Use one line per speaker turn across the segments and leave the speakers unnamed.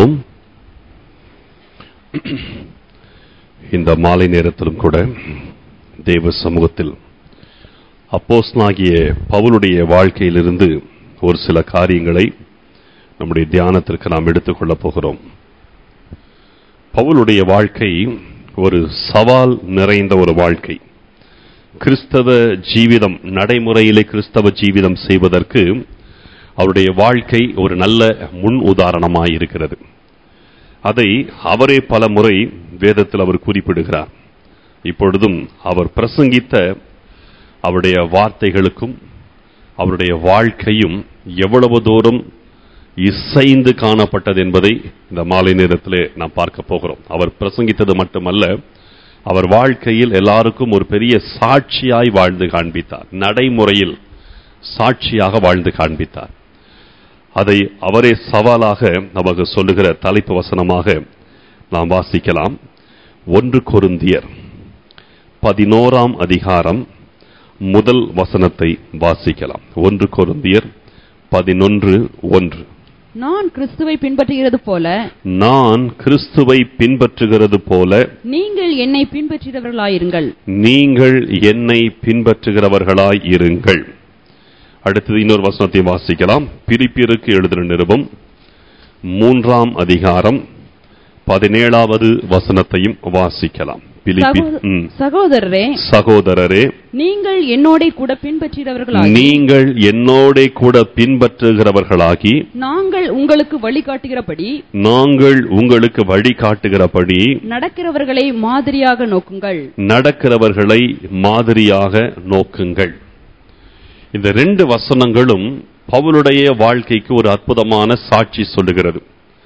ஜெபிப்போம் இந்த மாலை நேரத்திலும் கூட தேவ சமூகத்தில் அப்போஸ்தலனாகிய பவுலுடைய வாழ்க்கையிலிருந்து ஒரு சில காரியங்களை நம்முடைய தியானத்திற்கு நாம் எடுத்துக்கொள்ளப் போகிறோம் பவுலுடைய வாழ்க்கை ஒரு சவால் நிறைந்த ஒரு வாழ்க்கை கிறிஸ்தவ ஜீவிதம் நடைமுறையிலே கிறிஸ்தவ ஜீவிதம் செய்வதற்கு அவருடைய வாழ்க்கை ஒரு நல்ல முன் உதாரணமாய் இருக்கிறது அதை அவரே பல முறை வேதத்தில் அவர் குறிப்பிடுகிறார் இப்பொழுதும் அவர் பிரசங்கித்த அவருடைய வார்த்தைகளுக்கும் அவருடைய வாழ்க்கையும் எவ்வளவு தூரம் இசைந்து காணப்பட்டது என்பதை இந்த மாலை நேரத்திலே நாம் பார்க்க போகிறோம் அவர் பிரசங்கித்தது மட்டுமல்ல அவர் வாழ்க்கையில் எல்லாருக்கும் ஒரு பெரிய சாட்சியாய் வாழ்ந்து காண்பித்தார் நடைமுறையில் சாட்சியாக வாழ்ந்து காண்பித்தார் அதை அவரே சவாலாக நமக்கு சொல்லுகிற தலைப்பு வசனமாக நாம் வாசிக்கலாம் ஒன்று கொருந்தியர் பதினோராம் அதிகாரம் முதல் வசனத்தை வாசிக்கலாம் ஒன்று கொருந்தியர் பதினொன்று ஒன்று
நான் கிறிஸ்துவை பின்பற்றுகிறது போல
நான் கிறிஸ்துவை பின்பற்றுகிறது போல
நீங்கள் என்னை பின்பற்றுகிறவர்களாயிருங்கள்
நீங்கள் என்னை பின்பற்றுகிறவர்களாய் இருங்கள் அடுத்தது இன்னொரு வசனத்தை வாசிக்கலாம் பிரிப்பிற்கு எழுதின நிருபம் மூன்றாம் அதிகாரம் பதினேழாவது வசனத்தையும் வாசிக்கலாம் பிலிப்பி
சகோ-
ம்.
சகோதரரே
சகோதரரே
நீங்கள் என்னோட கூட பின்பற்றுகிறவர்களாகி
நீங்கள் என்னோட கூட பின்பற்றுகிறவர்களாகி
நாங்கள் உங்களுக்கு வழிகாட்டுகிறபடி
நாங்கள் உங்களுக்கு வழிகாட்டுகிறபடி
நடக்கிறவர்களை மாதிரியாக நோக்குங்கள்
நடக்கிறவர்களை மாதிரியாக நோக்குங்கள் இந்த ரெண்டு வசனங்களும் பவுலுடைய வாழ்க்கைக்கு ஒரு அற்புதமான சாட்சி சொல்லுகிறது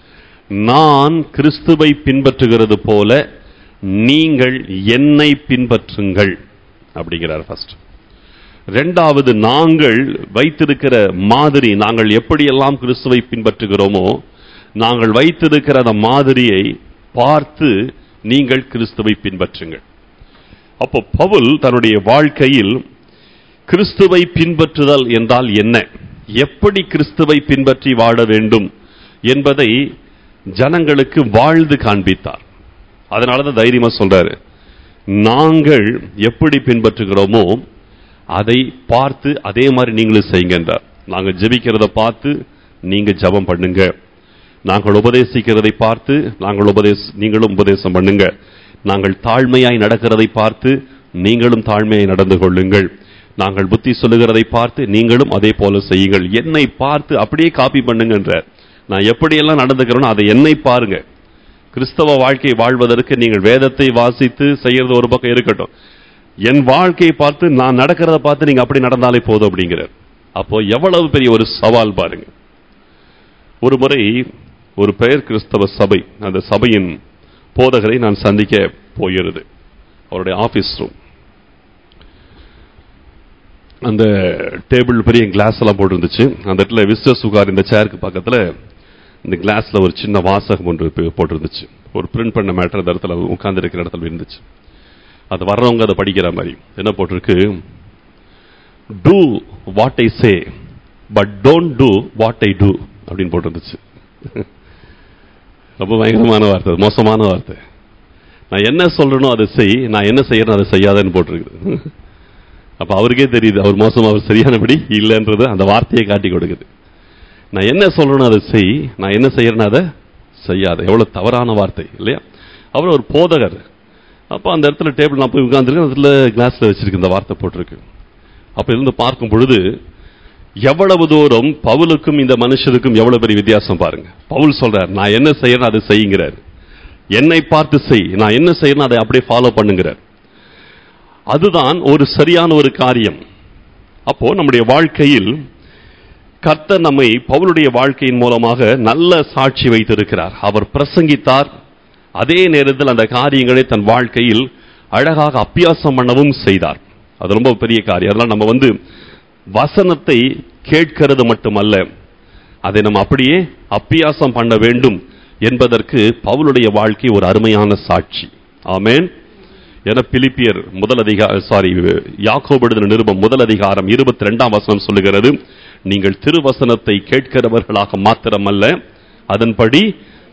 நான் கிறிஸ்துவை பின்பற்றுகிறது போல நீங்கள் என்னை பின்பற்றுங்கள் அப்படிங்கிறார் ஃபர்ஸ்ட் ரெண்டாவது நாங்கள் வைத்திருக்கிற மாதிரி நாங்கள் எப்படியெல்லாம் கிறிஸ்துவை பின்பற்றுகிறோமோ நாங்கள் வைத்திருக்கிற அந்த மாதிரியை பார்த்து நீங்கள் கிறிஸ்துவை பின்பற்றுங்கள் அப்போ பவுல் தன்னுடைய வாழ்க்கையில் கிறிஸ்துவை பின்பற்றுதல் என்றால் என்ன எப்படி கிறிஸ்துவை பின்பற்றி வாழ வேண்டும் என்பதை ஜனங்களுக்கு வாழ்ந்து காண்பித்தார் அதனால தான் தைரியமா சொல்றாரு நாங்கள் எப்படி பின்பற்றுகிறோமோ அதை பார்த்து அதே மாதிரி நீங்களும் செய்யுங்கன்றார் நாங்கள் ஜெபிக்கிறத பார்த்து நீங்க ஜெபம் பண்ணுங்க நாங்கள் உபதேசிக்கிறதை பார்த்து நாங்கள் உபதேச நீங்களும் உபதேசம் பண்ணுங்க நாங்கள் தாழ்மையாய் நடக்கிறதை பார்த்து நீங்களும் தாழ்மையாய் நடந்து கொள்ளுங்கள் நாங்கள் புத்தி சொல்லுகிறதை பார்த்து நீங்களும் அதே போல செய்யுங்கள் என்னை பார்த்து அப்படியே காப்பி பண்ணுங்கன்றார் நான் எப்படியெல்லாம் நடந்துக்கிறேனோ அதை என்னை பாருங்க கிறிஸ்தவ வாழ்க்கை வாழ்வதற்கு நீங்கள் வேதத்தை வாசித்து செய்யறது ஒரு பக்கம் இருக்கட்டும் என் வாழ்க்கையை பார்த்து நான் நடக்கிறத பார்த்து நீங்க அப்படி நடந்தாலே போதும் அப்படிங்கிறார் அப்போ எவ்வளவு பெரிய ஒரு சவால் பாருங்க ஒரு முறை ஒரு பெயர் கிறிஸ்தவ சபை அந்த சபையின் போதகரை நான் சந்திக்க போகிறது அவருடைய ஆபீஸ் ரூம் அந்த டேபிள் பெரிய கிளாஸ் எல்லாம் போட்டிருந்துச்சு அந்த இடத்துல விஸ்வ சுகார் இந்த சேருக்கு பக்கத்துல இந்த கிளாஸ்ல ஒரு சின்ன வாசகம் ஒன்று பே- போட்டிருந்துச்சு ஒரு பிரிண்ட் பண்ண மேட்டர் அந்த இடத்துல உட்கார்ந்து இருக்கிற இடத்துல இருந்துச்சு அது வர்றவங்க அதை படிக்கிற மாதிரி என்ன போட்டிருக்கு do what I say but don't do what I do அப்படின்னு போட்டிருந்துச்சு ரொம்ப பயங்கரமான வார்த்தை அது மோசமான வார்த்தை நான் என்ன சொல்றேனோ அதை செய் நான் என்ன செய்யறேனோ அதை செய்யாதேன்னு போட்டிருக்குது அப்ப அவருக்கே தெரியுது அவர் மோசம் அவர் சரியானபடி இல்லைன்றது அந்த வார்த்தையை காட்டி கொடுக்குது நான் என்ன சொல்றேனோ அதை செய் நான் என்ன செய்யறேனோ அதை செய்யாத எவ்வளவு தவறான வார்த்தை இல்லையா அவர் ஒரு போதகர் அப்போ அந்த இடத்துல டேபிள் நான் போய் உட்கார்ந்துருக்கேன் அந்த இடத்துல கிளாஸ்ல வச்சிருக்கு இந்த வார்த்தை போட்டிருக்கு அப்ப இருந்து பார்க்கும் பொழுது எவ்வளவு தூரம் பவுலுக்கும் இந்த மனுஷருக்கும் எவ்வளவு பெரிய வித்தியாசம் பாருங்க பவுல் சொல்றார் நான் என்ன செய்யறேன் அதை செய்யுங்கிறார் என்னை பார்த்து செய் நான் என்ன செய்யறேன் அதை அப்படியே ஃபாலோ பண்ணுங்கிறார் அதுதான் ஒரு சரியான ஒரு காரியம் அப்போ நம்முடைய வாழ்க்கையில் கர்த்தர் நம்மை பவுலுடைய வாழ்க்கையின் மூலமாக நல்ல சாட்சி வைத்திருக்கிறார் அவர் பிரசங்கித்தார் அதே நேரத்தில் அந்த காரியங்களை தன் வாழ்க்கையில் அழகாக அப்பியாசம் பண்ணவும் செய்தார் அது ரொம்ப பெரிய காரியம் அதெல்லாம் நம்ம வந்து வசனத்தை கேட்கிறது மட்டுமல்ல அதை நம்ம அப்படியே அப்பியாசம் பண்ண வேண்டும் என்பதற்கு பவுலுடைய வாழ்க்கை ஒரு அருமையான சாட்சி ஆமென் என பிலிப்பியர் முதல் அதிகார சாரி யாக்கோபு எழுதின நிருபம் முதல் அதிகாரம் இருபத்தி ரெண்டாம் வசனம் சொல்லுகிறது நீங்கள் திருவசனத்தை கேட்கிறவர்களாக மாத்திரமல்ல அதன்படி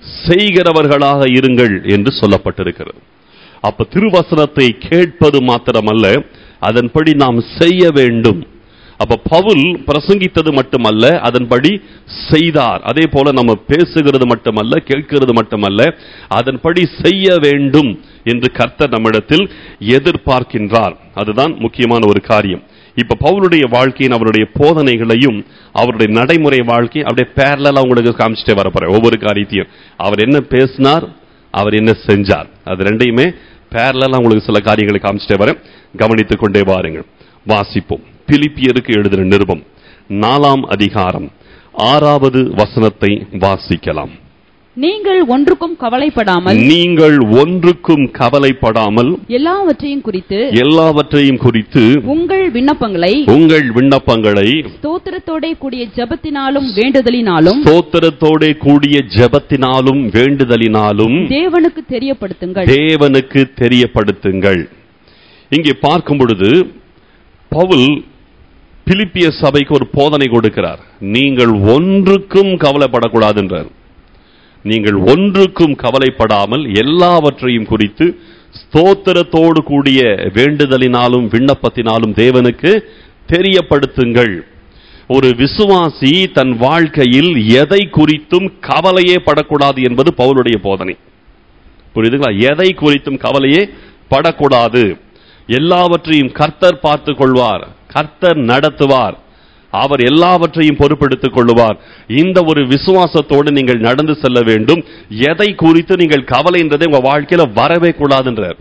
செய்கிறவர்களாக இருங்கள் என்று சொல்லப்பட்டிருக்கிறது அப்ப திருவசனத்தை கேட்பது மாத்திரமல்ல அதன்படி நாம் செய்ய வேண்டும் அப்ப பவுல் பிரசங்கித்தது மட்டுமல்ல அதன்படி செய்தார் அதே போல நம்ம பேசுகிறது மட்டுமல்ல கேட்கிறது மட்டுமல்ல அதன்படி செய்ய வேண்டும் என்று கர்த்தர் நம்மிடத்தில் எதிர்பார்க்கின்றார் அதுதான் முக்கியமான ஒரு காரியம் இப்ப பவுலுடைய வாழ்க்கையின் அவருடைய போதனைகளையும் அவருடைய நடைமுறை வாழ்க்கை அப்படியே பேரலா உங்களுக்கு காமிச்சிட்டே வரப்போறேன் ஒவ்வொரு காரியத்தையும் அவர் என்ன பேசினார் அவர் என்ன செஞ்சார் அது ரெண்டையுமே பேரலா உங்களுக்கு சில காரியங்களை காமிச்சிட்டே வரேன் கவனித்துக் கொண்டே வாருங்கள் வாசிப்போம் பிலிப்பியருக்கு எழுதின நிருபம் நாலாம் அதிகாரம் ஆறாவது வசனத்தை வாசிக்கலாம்
நீங்கள் ஒன்றுக்கும் கவலைப்படாமல்
நீங்கள் ஒன்றுக்கும் கவலைப்படாமல்
எல்லாவற்றையும் குறித்து
எல்லாவற்றையும் குறித்து
உங்கள் விண்ணப்பங்களை
உங்கள் விண்ணப்பங்களை
ஸ்தோத்திரத்தோட கூடிய ஜெபத்தினாலும் வேண்டுதலினாலும்
ஸ்தோத்திரத்தோட கூடிய ஜெபத்தினாலும் வேண்டுதலினாலும்
தேவனுக்கு தெரியப்படுத்துங்கள்
தேவனுக்கு தெரியப்படுத்துங்கள் இங்கே பார்க்கும் பொழுது பவுல் பிலிப்பிய சபைக்கு ஒரு போதனை கொடுக்கிறார் நீங்கள் ஒன்றுக்கும் கவலைப்படக்கூடாது என்றார் நீங்கள் ஒன்றுக்கும் கவலைப்படாமல் எல்லாவற்றையும் குறித்து ஸ்தோத்திரத்தோடு கூடிய வேண்டுதலினாலும் விண்ணப்பத்தினாலும் தேவனுக்கு தெரியப்படுத்துங்கள் ஒரு விசுவாசி தன் வாழ்க்கையில் எதை குறித்தும் கவலையே படக்கூடாது என்பது பவுலுடைய போதனை புரியுதுங்களா எதை குறித்தும் கவலையே படக்கூடாது எல்லாவற்றையும் கர்த்தர் பார்த்துக் கொள்வார் கர்த்தர் நடத்துவார் அவர் எல்லாவற்றையும் பொறுப்பெடுத்துக் கொள்ளுவார் இந்த ஒரு விசுவாசத்தோடு நீங்கள் நடந்து செல்ல வேண்டும் எதை குறித்து நீங்கள் கவலை என்றதை உங்க வாழ்க்கையில வரவே கூடாதுன்றார்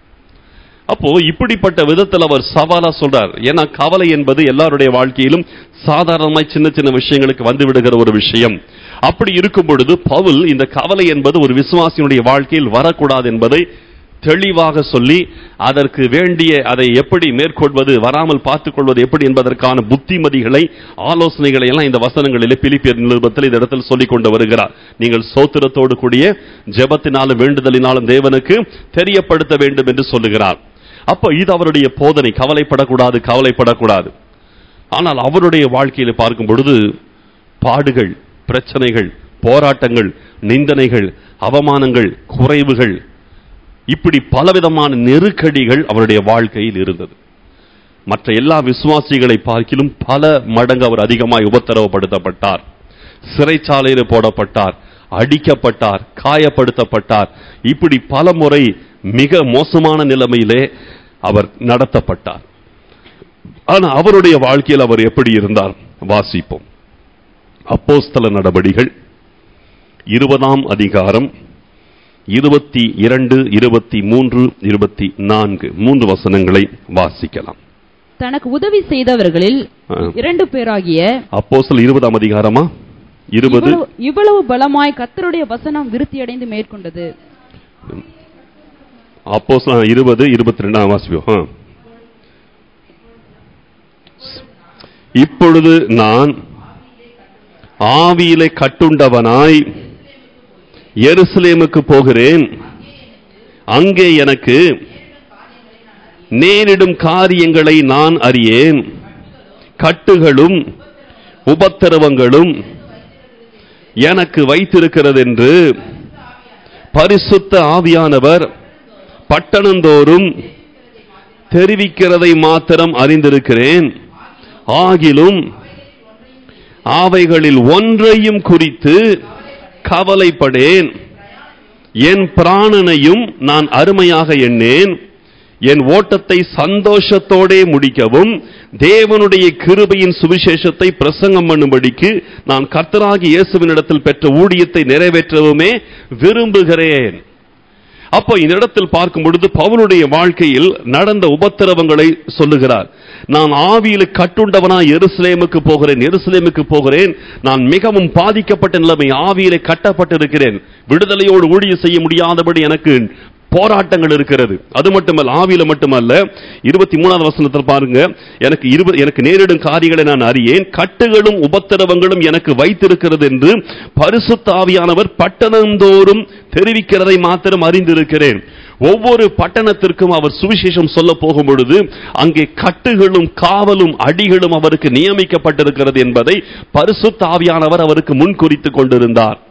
அப்போ இப்படிப்பட்ட விதத்தில் அவர் சவாலா சொல்றார் ஏன்னா கவலை என்பது எல்லாருடைய வாழ்க்கையிலும் சாதாரணமாய் சின்ன சின்ன விஷயங்களுக்கு வந்து விடுகிற ஒரு விஷயம் அப்படி இருக்கும் பொழுது பவுல் இந்த கவலை என்பது ஒரு விசுவாசியினுடைய வாழ்க்கையில் வரக்கூடாது என்பதை தெளிவாக சொல்லி அதற்கு வேண்டிய அதை எப்படி மேற்கொள்வது வராமல் பார்த்துக் கொள்வது எப்படி என்பதற்கான புத்திமதிகளை ஆலோசனைகளை எல்லாம் இந்த வசனங்களிலே பிலிப்பியர் நிருபத்தில் இந்த இடத்தில் சொல்லிக் கொண்டு வருகிறார் நீங்கள் சோத்திரத்தோடு கூடிய ஜெபத்தினாலும் வேண்டுதலினாலும் தேவனுக்கு தெரியப்படுத்த வேண்டும் என்று சொல்லுகிறார் அப்போ இது அவருடைய போதனை கவலைப்படக்கூடாது கவலைப்படக்கூடாது ஆனால் அவருடைய வாழ்க்கையில் பார்க்கும் பொழுது பாடுகள் பிரச்சனைகள் போராட்டங்கள் நிந்தனைகள் அவமானங்கள் குறைவுகள் இப்படி பலவிதமான நெருக்கடிகள் அவருடைய வாழ்க்கையில் இருந்தது மற்ற எல்லா விசுவாசிகளை பார்க்கிலும் பல மடங்கு அவர் அதிகமாய் உபத்திரவப்படுத்தப்பட்டார் சிறைச்சாலையில் போடப்பட்டார் அடிக்கப்பட்டார் காயப்படுத்தப்பட்டார் இப்படி பல முறை மிக மோசமான நிலைமையிலே அவர் நடத்தப்பட்டார் ஆனா அவருடைய வாழ்க்கையில் அவர் எப்படி இருந்தார் வாசிப்போம் அப்போஸ்தல நடபடிகள் இருபதாம் அதிகாரம் இருபத்தி இரண்டு இருபத்தி மூன்று இருபத்தி நான்கு மூன்று வசனங்களை வாசிக்கலாம்
தனக்கு உதவி செய்தவர்களில்
ஆ.
இரண்டு பேராகிய
அப்போஸ்தல இருபதாம் அதிகாரமா இருபது
இவ்வளவு- இவ்வளவு பலமாய் கர்த்தருடைய வசனம் விருத்தியடைந்து மேற்கொண்டது
அப்போஸ்தல இருபது இருபத்தி ரெண்டாம் வாசிப்போம் ஆ. இப்பொழுது நான் ஆவியிலே கட்டுண்டவனாய் எருசலேமுக்கு போகிறேன் அங்கே எனக்கு நேரிடும் காரியங்களை நான் அறியேன் கட்டுகளும் உபத்திரவங்களும் எனக்கு வைத்திருக்கிறது என்று பரிசுத்த ஆவியானவர் பட்டணந்தோறும் தெரிவிக்கிறதை மாத்திரம் அறிந்திருக்கிறேன் ஆகிலும் அவைகளில் ஒன்றையும் குறித்து கவலைப்படேன் என் பிராணனையும் நான் அருமையாக எண்ணேன் என் ஓட்டத்தை சந்தோஷத்தோடே முடிக்கவும் தேவனுடைய கிருபையின் சுவிசேஷத்தை பிரசங்கம் பண்ணும்படிக்கு நான் கர்த்தராகி இயேசுவினிடத்தில் பெற்ற ஊழியத்தை நிறைவேற்றவுமே விரும்புகிறேன் அப்போ இந்த இடத்தில் பார்க்கும் பொழுது பவுலுடைய வாழ்க்கையில் நடந்த உபத்திரவங்களை சொல்லுகிறார் நான் ஆவியில் கட்டுண்டவனா எருசலேமுக்கு போகிறேன் எருசலேமுக்கு போகிறேன் நான் மிகவும் பாதிக்கப்பட்ட நிலைமை ஆவியிலே கட்டப்பட்டிருக்கிறேன் விடுதலையோடு ஊழியம் செய்ய முடியாதபடி எனக்கு போராட்டங்கள் இருக்கிறது அது மட்டுமல்ல ஆவியில மட்டுமல்ல இருபத்தி மூணாவது வசனத்தில் பாருங்க எனக்கு இருபது எனக்கு நேரிடும் காரியங்களை நான் அறியேன் கட்டுகளும் உபத்திரவங்களும் எனக்கு வைத்திருக்கிறது என்று பரிசுத்த ஆவியானவர் பட்டணந்தோறும் தெரிவிக்கிறதை மாத்திரம் அறிந்திருக்கிறேன் ஒவ்வொரு பட்டணத்திற்கும் அவர் சுவிசேஷம் சொல்ல போகும் பொழுது அங்கே கட்டுகளும் காவலும் அடிகளும் அவருக்கு நியமிக்கப்பட்டிருக்கிறது என்பதை பரிசுத்த ஆவியானவர் அவருக்கு முன்குறித்துக் கொண்டிருந்தார்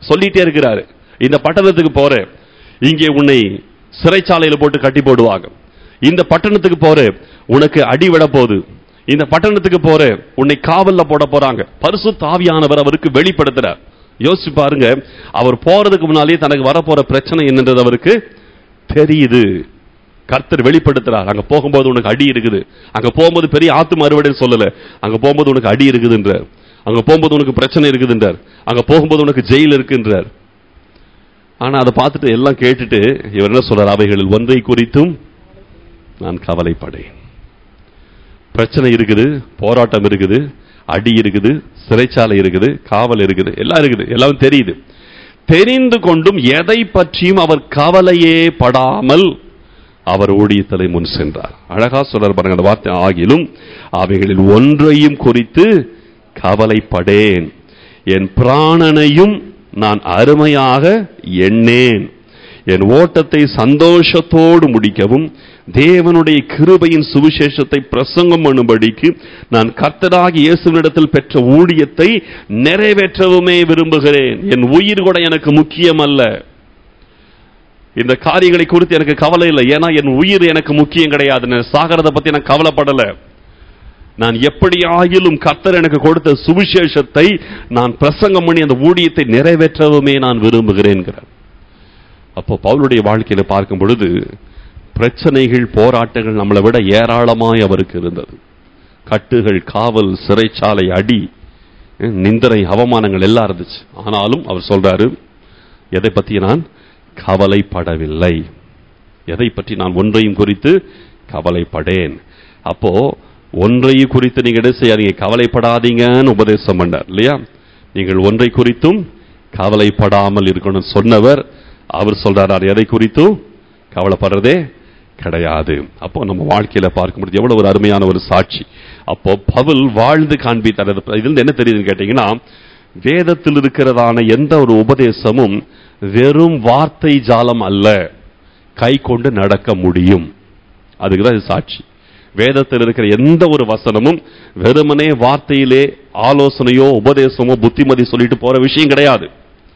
சொல்லிட்டே இருக்கிறாரு இந்த பட்டணத்துக்கு போற இங்கே உன்னை சிறைச்சாலையில போட்டு கட்டி போடுவாங்க இந்த பட்டணத்துக்கு போற உனக்கு அடி விட போகுது இந்த பட்டணத்துக்கு போற உன்னை காவல்ல போட போறாங்க பரிசுத்த ஆவியானவர் அவருக்கு வெளிப்படுத்துறார் யோசிச்சு பாருங்க அவர் போறதுக்கு முன்னாலே தனக்கு வரப்போற பிரச்சனை என்னன்றது அவருக்கு தெரியுது கர்த்தர் வெளிப்படுத்துறார் அங்க போகும்போது உனக்கு அடி இருக்குது அங்க போகும்போது பெரிய ஆத்து அறுவடைன்னு சொல்லல அங்க போகும்போது உனக்கு அடி இருக்குதுன்றார் அங்க போகும்போது உனக்கு பிரச்சனை இருக்குதுன்றார் அங்க போகும்போது உனக்கு ஜெயில் இருக்குன்றார் ஆனா அதை பார்த்துட்டு எல்லாம் கேட்டுட்டு இவர் என்ன சொல்றார் அவைகளில் ஒன்றை குறித்தும் நான் கவலைப்படேன் பிரச்சனை இருக்குது போராட்டம் இருக்குது அடி இருக்குது சிறைச்சாலை இருக்குது காவல் இருக்குது எல்லாம் இருக்குது எல்லாம் தெரியுது தெரிந்து கொண்டும் எதை பற்றியும் அவர் கவலையே படாமல் அவர் ஊழியத்தலை முன் சென்றார் அழகா சொல்றார் பாருங்க அந்த வார்த்தை ஆகிலும் அவைகளில் ஒன்றையும் குறித்து கவலைப்படேன் என் பிராணனையும் நான் அருமையாக எண்ணேன் என் ஓட்டத்தை சந்தோஷத்தோடு முடிக்கவும் தேவனுடைய கிருபையின் சுவிசேஷத்தை பிரசங்கம் பண்ணும்படிக்கு நான் கர்த்தராகி இயேசுவினிடத்தில் பெற்ற ஊழியத்தை நிறைவேற்றவுமே விரும்புகிறேன் என் உயிர் கூட எனக்கு முக்கியம் அல்ல இந்த காரியங்களை குறித்து எனக்கு கவலை இல்லை ஏன்னா என் உயிர் எனக்கு முக்கியம் கிடையாது நான் சாகிறத பத்தி நான் கவலைப்படல நான் எப்படியாயிலும் கர்த்தர் எனக்கு கொடுத்த சுவிசேஷத்தை நான் பிரசங்கம் பண்ணி அந்த ஊழியத்தை நிறைவேற்றவுமே நான் விரும்புகிறேன்கிறார் அப்போ பவுலுடைய வாழ்க்கையில பார்க்கும் பொழுது பிரச்சனைகள் போராட்டங்கள் நம்மளை விட ஏராளமாய் அவருக்கு இருந்தது கட்டுகள் காவல் சிறைச்சாலை அடி நிந்தனை அவமானங்கள் எல்லாம் இருந்துச்சு ஆனாலும் அவர் சொல்றாரு எதை பத்தி நான் கவலைப்படவில்லை எதை பற்றி நான் ஒன்றையும் குறித்து கவலைப்படேன் அப்போ ஒன்றையும் குறித்து நீங்க என்ன செய்யாதீங்க கவலைப்படாதீங்கன்னு உபதேசம் பண்ணார் இல்லையா நீங்கள் ஒன்றை குறித்தும் கவலைப்படாமல் இருக்கணும் சொன்னவர் அவர் சொல்றாரு எதை குறித்தும் கவலைப்படுறதே கிடையாது அப்போ நம்ம வாழ்க்கையில பார்க்கும்போது எவ்வளவு ஒரு அருமையான ஒரு சாட்சி அப்போ பவுல் வாழ்ந்து காண்பித்தார் அது- இதுல என்ன தெரியுதுன்னு கேட்டீங்கன்னா வேதத்தில் இருக்கிறதான எந்த ஒரு உபதேசமும் வெறும் வார்த்தை ஜாலம் அல்ல கை கொண்டு நடக்க முடியும் அதுக்கு தான் இது சாட்சி வேதத்தில் இருக்கிற எந்த ஒரு வசனமும் வெறுமனே வார்த்தையிலே ஆலோசனையோ உபதேசமோ புத்திமதி சொல்லிட்டு போற விஷயம் கிடையாது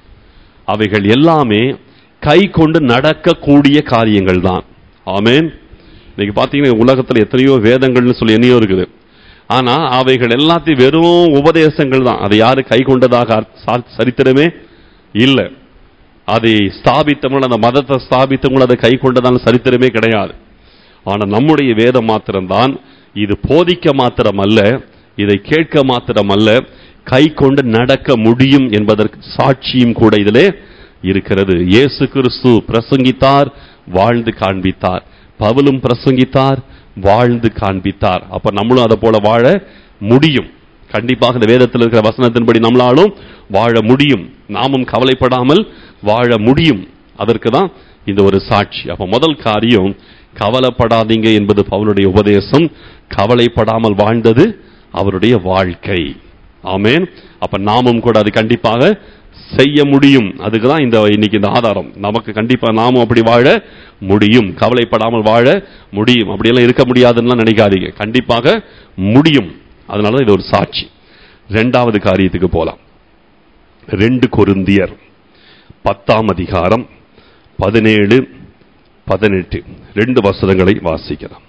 அவைகள் எல்லாமே கை கொண்டு நடக்கக்கூடிய காரியங்கள் தான் ஆமேன் இன்னைக்கு பாத்தீங்கன்னா உலகத்துல எத்தனையோ வேதங்கள்னு சொல்லி என்னையோ இருக்குது ஆனா அவைகள் எல்லாத்தையும் வெறும் உபதேசங்கள் தான் அதை யாரு கை கொண்டதாக அர்த்த- சா- சரித்திரமே இல்லை அதை ஸ்தாபித்தவங்க அந்த மதத்தை ஸ்தாபித்தவங்க அதை கை கொண்டதான சரித்திரமே கிடையாது ஆனா நம்முடைய வேதம் மாத்திரம்தான் இது போதிக்க மாத்திரம் அல்ல இதை கேட்க மாத்திரம் அல்ல கை கொண்டு நடக்க முடியும் என்பதற்கு சாட்சியும் கூட இதிலே இருக்கிறது இயேசு கிறிஸ்து பிரசங்கித்தார் வாழ்ந்து காண்பித்தார் பவுலும் பிரசங்கித்தார் வாழ்ந்து காண்பித்தார் அப்ப நம்மளும் அதை போல வாழ முடியும் கண்டிப்பாக இந்த வேதத்தில் இருக்கிற வசனத்தின்படி நம்மளாலும் வாழ முடியும் நாமும் கவலைப்படாமல் வாழ முடியும் அதற்கு தான் இந்த ஒரு சாட்சி அப்ப முதல் காரியம் கவலைப்படாதீங்க என்பது பவுலுடைய உபதேசம் கவலைப்படாமல் வாழ்ந்தது அவருடைய வாழ்க்கை ஆமென் அப்ப நாமும் கூட அது கண்டிப்பாக செய்ய முடியும் அதுக்கு தான் இந்த இன்னைக்கு இந்த ஆதாரம் நமக்கு கண்டிப்பா நாமும் அப்படி வாழ முடியும் கவலைப்படாமல் வாழ முடியும் அப்படியெல்லாம் இருக்க முடியாதுன்னு நினைக்காதீங்க கண்டிப்பாக முடியும் அதனால தான் இது ஒரு சாட்சி ரெண்டாவது காரியத்துக்கு போலாம் ரெண்டு கொருந்தியர் பத்தாம் அதிகாரம் பதினேழு பதினெட்டு ரெண்டு வசனங்களை வாசிக்கலாம்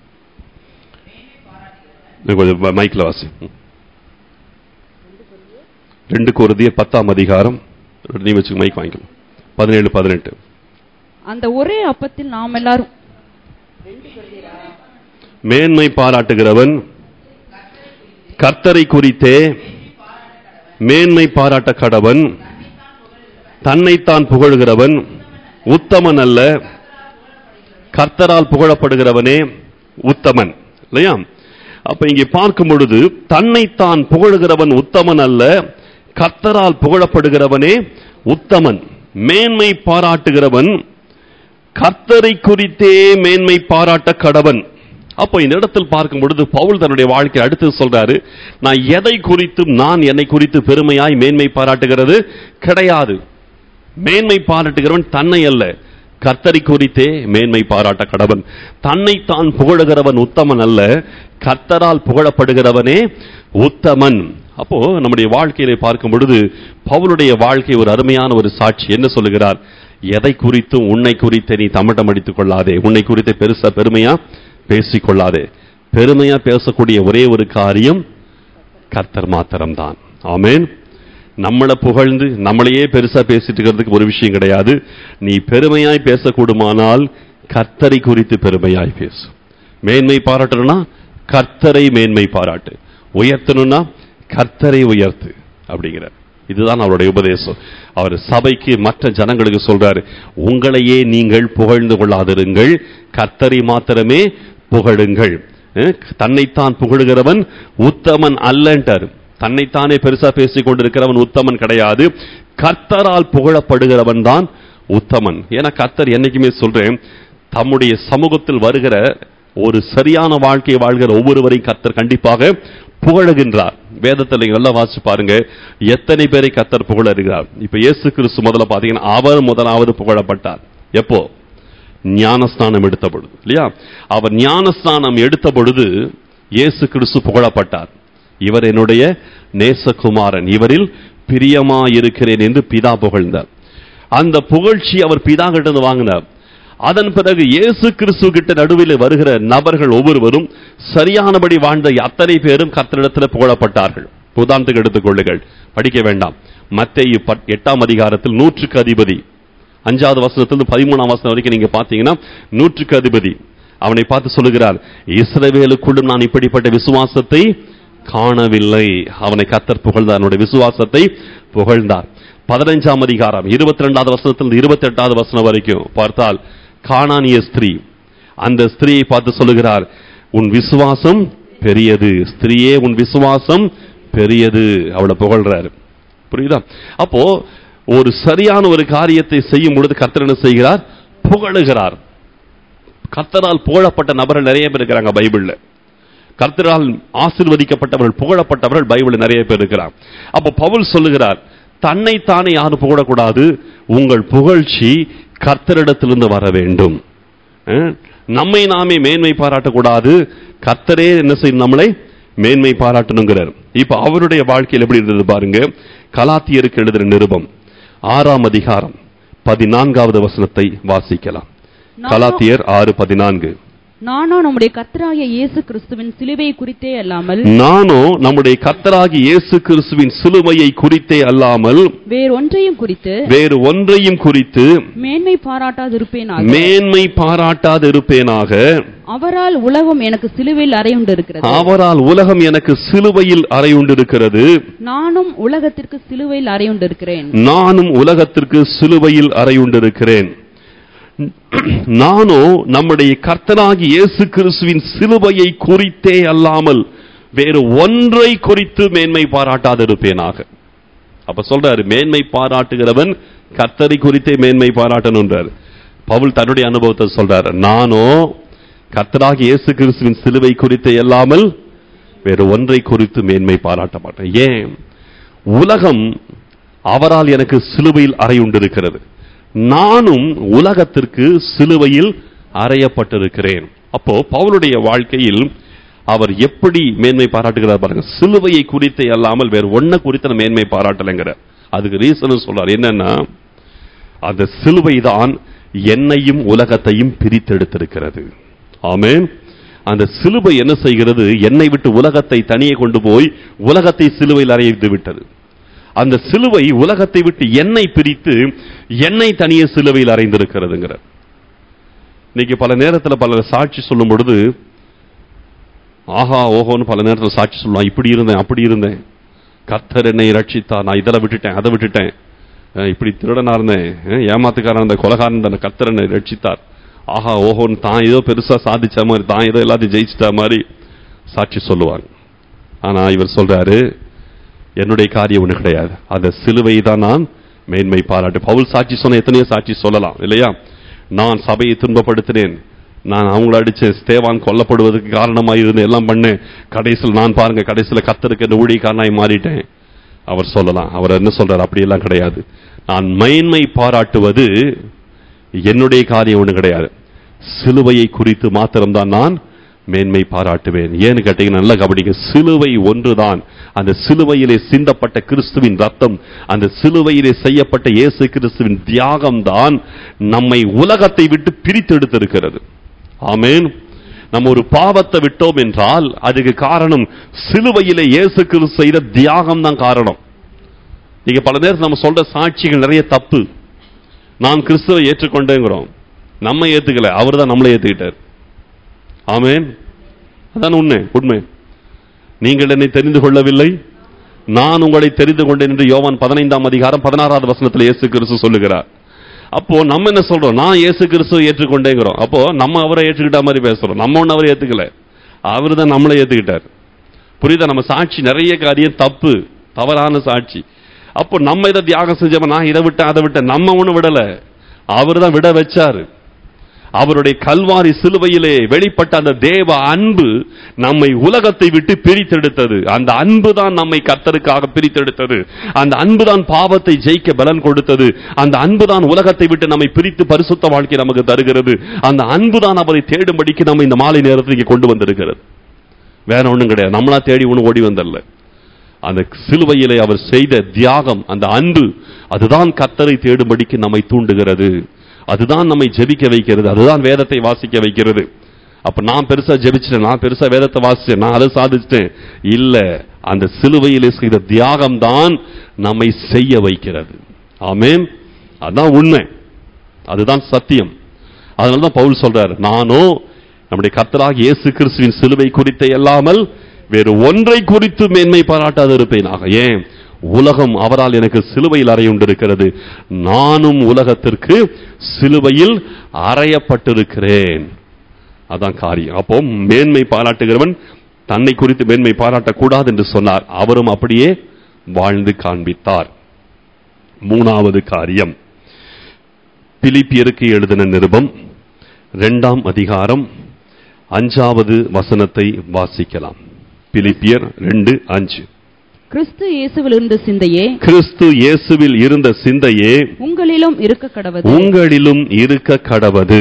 இன்னும் கொஞ்சம் மைக்கில் வாசி ம். ரெண்டு கொருந்தியர் பத்தாம் அதிகாரம் நீ வச்சுக்க மைக் வாங்கிக்கலாம் பதினேழு பதினெட்டு
அந்த ஒரே அப்பத்தில் நாம் எல்லாரும்
மேன்மை பாராட்டுகிறவன் கர்த்தரை குறித்தே மேன்மை பாராட்ட கடவன் தன்னைத்தான் புகழ்கிறவன் உத்தமன் அல்ல கர்த்தரால் புகழப்படுகிறவனே உத்தமன் இல்லையா அப்ப இங்கே பார்க்கும் பொழுது தன்னைத்தான் புகழுகிறவன் உத்தமன் அல்ல கர்த்தரால் புகழப்படுகிறவனே உத்தமன் மேன்மை பாராட்டுகிறவன் கர்த்தரை குறித்தே மேன்மை பாராட்ட கடவன் அப்போ இந்த இடத்தில் பார்க்கும் பொழுது பவுல் தன்னுடைய வாழ்க்கை அடுத்து சொல்றாரு நான் எதை குறித்தும் நான் என்னை குறித்து பெருமையாய் மேன்மை பாராட்டுகிறது கிடையாது மேன்மை பாராட்டுகிறவன் தன்னை அல்ல கர்த்தரை குறித்தே மேன்மை பாராட்ட கடவன் தன்னை தான் புகழுகிறவன் உத்தமன் அல்ல கர்த்தரால் புகழப்படுகிறவனே உத்தமன் அப்போ நம்முடைய வாழ்க்கையிலே பார்க்கும் பொழுது பவுலுடைய வாழ்க்கை ஒரு அருமையான ஒரு சாட்சி என்ன சொல்லுகிறார் எதை குறித்தும் உன்னை குறித்து நீ தமட்டம் அடித்துக் கொள்ளாதே உன்னை குறித்து பெருசா பெருமையா பேசிக் கொள்ளாதே பெருமையா பேசக்கூடிய ஒரே ஒரு காரியம் கர்த்தர் மாத்திரம்தான் ஆமென் நம்மளை புகழ்ந்து நம்மளையே பெருசா பேசிட்டு இருக்கிறதுக்கு ஒரு விஷயம் கிடையாது நீ பெருமையாய் பேசக்கூடுமானால் கர்த்தரை குறித்து பெருமையாய் பேசு மேன்மை பாராட்டணும்னா கர்த்தரை மேன்மை பாராட்டு உயர்த்தணும்னா கர்த்தரை உயர்த்து அப்படிங்கிறார் இதுதான் அவருடைய உபதேசம் அவர் சபைக்கு மற்ற ஜனங்களுக்கு சொல்றாரு உங்களையே நீங்கள் புகழ்ந்து கொள்ளாதிருங்கள் கர்த்தரை மாத்திரமே புகழுங்கள் அஹ், தன்னைத்தான் புகழுகிறவன் உத்தமன் அல்லன்ட்டார் தன்னைத்தானே பெருசா பேசிக் கொண்டிருக்கிறவன் உத்தமன் கிடையாது கர்த்தரால் புகழப்படுகிறவன் தான் உத்தமன் ஏன்னா கர்த்தர் என்னைக்குமே சொல்றேன் தம்முடைய சமூகத்தில் வருகிற ஒரு சரியான வாழ்க்கையை வாழ்கிற ஒவ்வொருவரையும் கர்த்தர் கண்டிப்பாக புகழுகின்றார் வேதத்தில் நீங்க நல்லா வாசிச்சு பாருங்க எத்தனை பேரை கர்த்தர் புகழுகிறார் இப்ப இயேசு கிறிஸ்து முதல்ல பாத்தீங்கன்னா அவர் முதலாவது புகழப்பட்டார் எப்போ ஞானஸ்நானம் எடுத்த பொழுது இல்லையா அவர் ஞானஸ்நானம் எடுத்த பொழுது இயேசு கிறிஸ்து புகழப்பட்டார் இவர் என்னுடைய நேசகுமாரன் இவரில் பிரியமாயிருக்கிறேன் என்று பிதா புகழ்ந்தார் அந்த புகழ்ச்சி அவர் பிதா கிட்ட இருந்து வாங்கினார் அதன் பிறகு இயேசு கிறிஸ்து கிட்ட நடுவில் வருகிற நபர்கள் ஒவ்வொருவரும் சரியானபடி வாழ்ந்த அத்தனை பேரும் கர்த்தரிடத்தில் புகழப்பட்டார்கள் உதாரணத்துக்கு எடுத்துக்கொள்ளுங்கள் படிக்க வேண்டாம் மத்தேயு பத்- எட்டாம் அதிகாரத்தில் நூற்றுக்கு அதிபதி அஞ்சாவது வசனத்திலிருந்து பதிமூணாம் வசனம் வரைக்கும் நீங்க பாத்தீங்கன்னா நூற்றுக்கு அதிபதி அவனை பார்த்து சொல்லுகிறார் இஸ்ரவேலுக்குள்ளும் நான் இப்படிப்பட்ட விசுவாசத்தை காணவில்லை அவனை கத்தர் புகழ்ந்தார் அவனுடைய விசுவாசத்தை புகழ்ந்தார் பதினைஞ்சாம் அதிகாரம் இருபத்தி ரெண்டாவது வசனத்திலிருந்து இருபத்தி எட்டாவது வசனம் வரைக்கும் பார்த்தால் காணானிய ஸ்திரீ அந்த ஸ்திரீயை பார்த்து சொல்லுகிறார் உன் விசுவாசம் பெரியது ஸ்திரீயே உன் விசுவாசம் பெரியது அவளை புகழ்றாரு புரியுதா அப்போ ஒரு சரியான ஒரு காரியத்தை செய்யும் பொழுது கர்த்தர் என்ன செய்கிறார் புகழுகிறார் கர்த்தரால் புகழப்பட்ட நபர்கள் நிறைய பேர் இருக்கிறாங்க பைபிள்ல கர்த்தரால் ஆசீர்வதிக்கப்பட்டவர்கள் புகழப்பட்டவர்கள் பைபிள் நிறைய பேர் இருக்கிறார் அப்போ பவுல் சொல்லுகிறார் தன்னைத்தானே யாரும் புகழக்கூடாது உங்கள் புகழ்ச்சி கர்த்தரிடத்திலிருந்து வர வேண்டும் அஹ், நம்மை நாமே மேன்மை பாராட்டக்கூடாது கர்த்தரே என்ன செய்யும் நம்மளை மேன்மை பாராட்டணுங்கிறார் இப்ப அவருடைய வாழ்க்கையில் எப்படி இருந்தது பாருங்க கலாத்தியருக்கு எழுதுற நிருபம் ஆறாம் அதிகாரம் பதினான்காவது வசனத்தை வாசிக்கலாம் கலாத்தியர் ஆறு பதினான்கு
நானோ நம்முடைய கர்த்தராகிய இயேசு கிறிஸ்துவின் சிலுவையை குறித்தே அல்லாமல்
நானோ நம்முடைய கர்த்தராகி இயேசு கிறிஸ்துவின் சிலுவையை குறித்தே அல்லாமல்
வேறொன்றையும் குறித்து
வேறு ஒன்றையும் குறித்து
மேன்மை பாராட்டாதிருப்பேனாக
மேன்மை பாராட்டாதிருப்பேனாக
அவரால் உலகம் எனக்கு சிலுவையில் அறையுண்டிருக்கிறது
அவரால் உலகம் எனக்கு சிலுவையில் அறையுண்டிருக்கிறது
நானும் உலகத்திற்கு சிலுவையில் அறையுண்டிருக்கிறேன்
நானும் உலகத்திற்கு சிலுவையில் அறையுண்டிருக்கிறேன் நானோ நம்முடைய கர்த்தனாகி இயேசு கிறிஸ்துவின் சிலுவையை குறித்தே அல்லாமல் வேறு ஒன்றை குறித்து மேன்மை பாராட்டாதிருப்பேனாக அப்ப சொல்றாரு மேன்மை பாராட்டுகிறவன் கர்த்தரை குறித்தே மேன்மை பாராட்டணுன்றார் பவுல் தன்னுடைய அனுபவத்தை சொல்றாரு நானோ கர்த்தராகி இயேசு கிறிஸ்துவின் சிலுவை குறித்தே அல்லாமல் வேறு ஒன்றை குறித்து மேன்மை பாராட்ட மாட்டேன் ஏன் உலகம் அவரால் எனக்கு சிலுவையில் அறையுண்டிருக்கிறது நானும் உலகத்திற்கு சிலுவையில் அறையப்பட்டிருக்கிறேன் அப்போ பவுலுடைய வாழ்க்கையில் அவர் எப்படி மேன்மை பாராட்டுகிறார் பாருங்க சிலுவையை குறித்தே அல்லாமல் வேறு ஒன்ன குறித்து நான் மேன்மை பாராட்டலைங்கிற அதுக்கு ரீசன் சொல்றார் என்னன்னா அந்த சிலுவை தான் என்னையும் உலகத்தையும் பிரித்தெடுத்திருக்கிறது ஆமென் அந்த சிலுவை என்ன செய்கிறது என்னை விட்டு உலகத்தை தனியே கொண்டு போய் உலகத்தை சிலுவையில் அறைந்து விட்டது அந்த சிலுவை உலகத்தை விட்டு என்னை பிரித்து என்னை தனியே சிலுவையில் அறைந்திருக்கிறதுங்கிற இன்னைக்கு பல நேரத்துல பலர் சாட்சி சொல்லும் பொழுது ஆஹா ஓஹோன்னு பல நேரத்துல சாட்சி சொல்லலாம் இப்படி இருந்தேன் அப்படி இருந்தேன் கர்த்தர் என்னை ரட்சித்தார் நான் இதெல்லாம் விட்டுட்டேன் அதை விட்டுட்டேன் அஹ் இப்படி திருடனா இருந்தேன் அஹ் ஏமாத்துக்காரன் அந்த கொலகாரன் அந்த கர்த்தர் என்னை ரட்சித்தார் ஆஹா ஓஹோன்னு தான் ஏதோ பெருசா சாதிச்ச மாதிரி தான் ஏதோ எல்லாத்தையும் ஜெயிச்சிட்ட மாதிரி சாட்சி சொல்லுவாங்க ஆனா இவர் சொல்றாரு என்னுடைய காரியம் ஒண்ணு கிடையாது அந்த சிலுவை தான் நான் மேன்மை பாராட்டு பவுல் சாட்சி சொன்ன எத்தனையோ சாட்சி சொல்லலாம் இல்லையா நான் சபையை துன்பப்படுத்தினேன் நான் அவங்கள அடிச்சேன் ஸ்தேவான் கொல்லப்படுவதற்கு காரணமாக இருந்து எல்லாம் பண்ணேன் கடைசியில் நான் பாருங்க கடைசியில் கத்தருக்கு என்ன ஊழியக்காரனாய் மாறிட்டேன் அவர் சொல்லலாம் அவர் என்ன சொல்றார் அப்படியெல்லாம் கிடையாது நான் மேன்மை பாராட்டுவது என்னுடைய காரியம் ஒண்ணு கிடையாது சிலுவையை குறித்து மாத்திரம்தான் நான் மேன்மை பாராட்டுவேன் ஏன்னு கேட்டீங்கன்னா நல்ல கவனிங்க சிலுவை ஒன்றுதான் அந்த சிலுவையிலே சிந்தப்பட்ட கிறிஸ்துவின் ரத்தம் அந்த சிலுவையிலே செய்யப்பட்ட இயேசு கிறிஸ்துவின் தியாகம் தான் நம்மை உலகத்தை விட்டு பிரித்தெடுத்திருக்கிறது ஆமென் நம்ம ஒரு பாவத்தை விட்டோம் என்றால் அதுக்கு காரணம் சிலுவையிலே இயேசு கிறிஸ்து செய்த தியாகம் தான் காரணம் நீங்க பல நேரத்தில் நம்ம சொல்ற சாட்சிகள் நிறைய தப்பு நான் கிறிஸ்துவை ஏற்றுக்கொண்டேங்கிறோம் நம்ம ஏத்துக்கல அவர் தான் நம்மளை ஏத்துக்கிட்டார் ஆமென் அதான் உண்மை உண்மை நீங்கள் என்னை தெரிந்து கொள்ளவில்லை நான் உங்களை தெரிந்து கொண்டேன் என்று யோவான் பதினைந்தாம் அதிகாரம் பதினாறாவது வசனத்தில் இயேசு கிறிஸ்து சொல்லுகிறார் அப்போ நம்ம என்ன சொல்றோம் நான் இயேசு கிறிஸ்துவை ஏற்றுக்கொண்டேங்கிறோம் அப்போ நம்ம அவரை ஏற்றுக்கிட்ட மாதிரி பேசுறோம் நம்ம ஒண்ணு அவரை ஏத்துக்கல அவர் தான் நம்மளை ஏத்துக்கிட்டார் புரியுதா நம்ம சாட்சி நிறைய காரியம் தப்பு தவறான சாட்சி அப்போ நம்ம இதை தியாகம் செஞ்சவன் நான் இதை விட்டேன் அதை விட்டேன் நம்ம ஒண்ணு விடல அவர் தான் விட வச்சாரு அவருடைய கல்வாரி சிலுவையிலே வெளிப்பட்ட அந்த தேவ அன்பு நம்மை உலகத்தை விட்டு பிரித்தெடுத்தது அந்த அன்பு தான் நம்மை கர்த்தருக்காக பிரித்தெடுத்தது அந்த அன்பு தான் பாவத்தை ஜெயிக்க பலன் கொடுத்தது அந்த அன்பு தான் உலகத்தை விட்டு நம்மை பிரித்து பரிசுத்த வாழ்க்கை நமக்கு தருகிறது அந்த அன்பு தான் அவரை தேடும்படிக்கு நம்ம இந்த மாலை நேரத்தில் இங்கே கொண்டு வந்திருக்கிறது வேற ஒண்ணும் கிடையாது நம்மளா தேடி ஒண்ணு ஓடி வந்தல்ல அந்த சிலுவையிலே அவர் செய்த தியாகம் அந்த அன்பு அதுதான் கத்தரை தேடும்படிக்கு நம்மை தூண்டுகிறது அதுதான் நம்மை ஜெபிக்க வைக்கிறது அதுதான் வேதத்தை வாசிக்க வைக்கிறது அப்ப நான் பெருசா ஜெபிச்சிட்டேன் நான் பெருசா வேதத்தை வாசிச்சேன் நான் அதை சாதிச்சிட்டேன் இல்ல அந்த சிலுவையிலே செய்த தியாகம் தான் நம்மை செய்ய வைக்கிறது ஆமென் அதான் உண்மை அதுதான் சத்தியம் அதனாலதான் பவுல் சொல்றாரு நானோ நம்முடைய கர்த்தராக இயேசு கிறிஸ்துவின் சிலுவை குறித்த அல்லாமல் வேறு ஒன்றை குறித்து மேன்மை பாராட்டாது இருப்பேனாக ஏன் உலகம் அவரால் எனக்கு சிலுவையில் அறையுண்டிருக்கிறது நானும் உலகத்திற்கு சிலுவையில் அறையப்பட்டிருக்கிறேன் அதான் காரியம் அப்போ மேன்மை பாராட்டுகிறவன் தன்னை குறித்து மேன்மை பாராட்டக்கூடாது என்று சொன்னார் அவரும் அப்படியே வாழ்ந்து காண்பித்தார் மூணாவது காரியம் பிலிப்பியருக்கு எழுதின நிருபம் இரண்டாம் அதிகாரம் அஞ்சாவது வசனத்தை வாசிக்கலாம் பிலிப்பியர் ரெண்டு அஞ்சு
கிறிஸ்து இயேசுவில் இருந்த சிந்தையே
கிறிஸ்து இயேசுவில் இருந்த சிந்தையே
உங்களிலும் இருக்க கடவது
உங்களிலும் இருக்க கடவது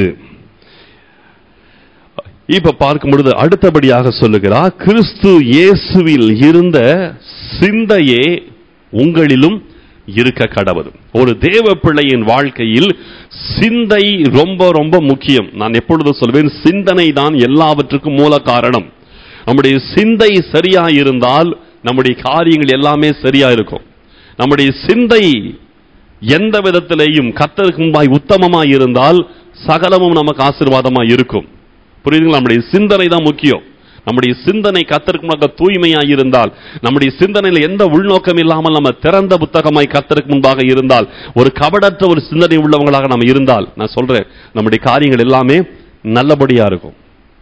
இப்ப பார்க்கும் பொழுது அடுத்தபடியாக சொல்லுகிறார் கிறிஸ்து இயேசுவில் இருந்த சிந்தையே உங்களிலும் இருக்க கடவது ஒரு தேவ பிள்ளையின் வாழ்க்கையில் சிந்தை ரொம்ப ரொம்ப முக்கியம் நான் எப்பொழுதும் சொல்வேன் சிந்தனை தான் எல்லாவற்றுக்கும் மூல காரணம் நம்முடைய சிந்தை சரியா இருந்தால் நம்முடைய காரியங்கள் எல்லாமே சரியா இருக்கும் நம்முடைய சிந்தை எந்த விதத்திலேயும் கத்தருக்கு முன்பாய் உத்தமமாய் இருந்தால் சகலமும் நமக்கு ஆசீர்வாதமா இருக்கும் புரியுதுங்களா நம்முடைய சிந்தனை தான் முக்கியம் நம்முடைய சிந்தனை கத்தருக்கு முன்பாக தூய்மையாய் இருந்தால் நம்முடைய சிந்தனையில் எந்த உள்நோக்கம் இல்லாமல் நம்ம திறந்த புத்தகமாய் கத்தருக்கு முன்பாக இருந்தால் ஒரு கபடற்ற ஒரு சிந்தனை உள்ளவங்களாக நம்ம இருந்தால் நான் சொல்றேன் நம்முடைய காரியங்கள் எல்லாமே நல்லபடியா இருக்கும்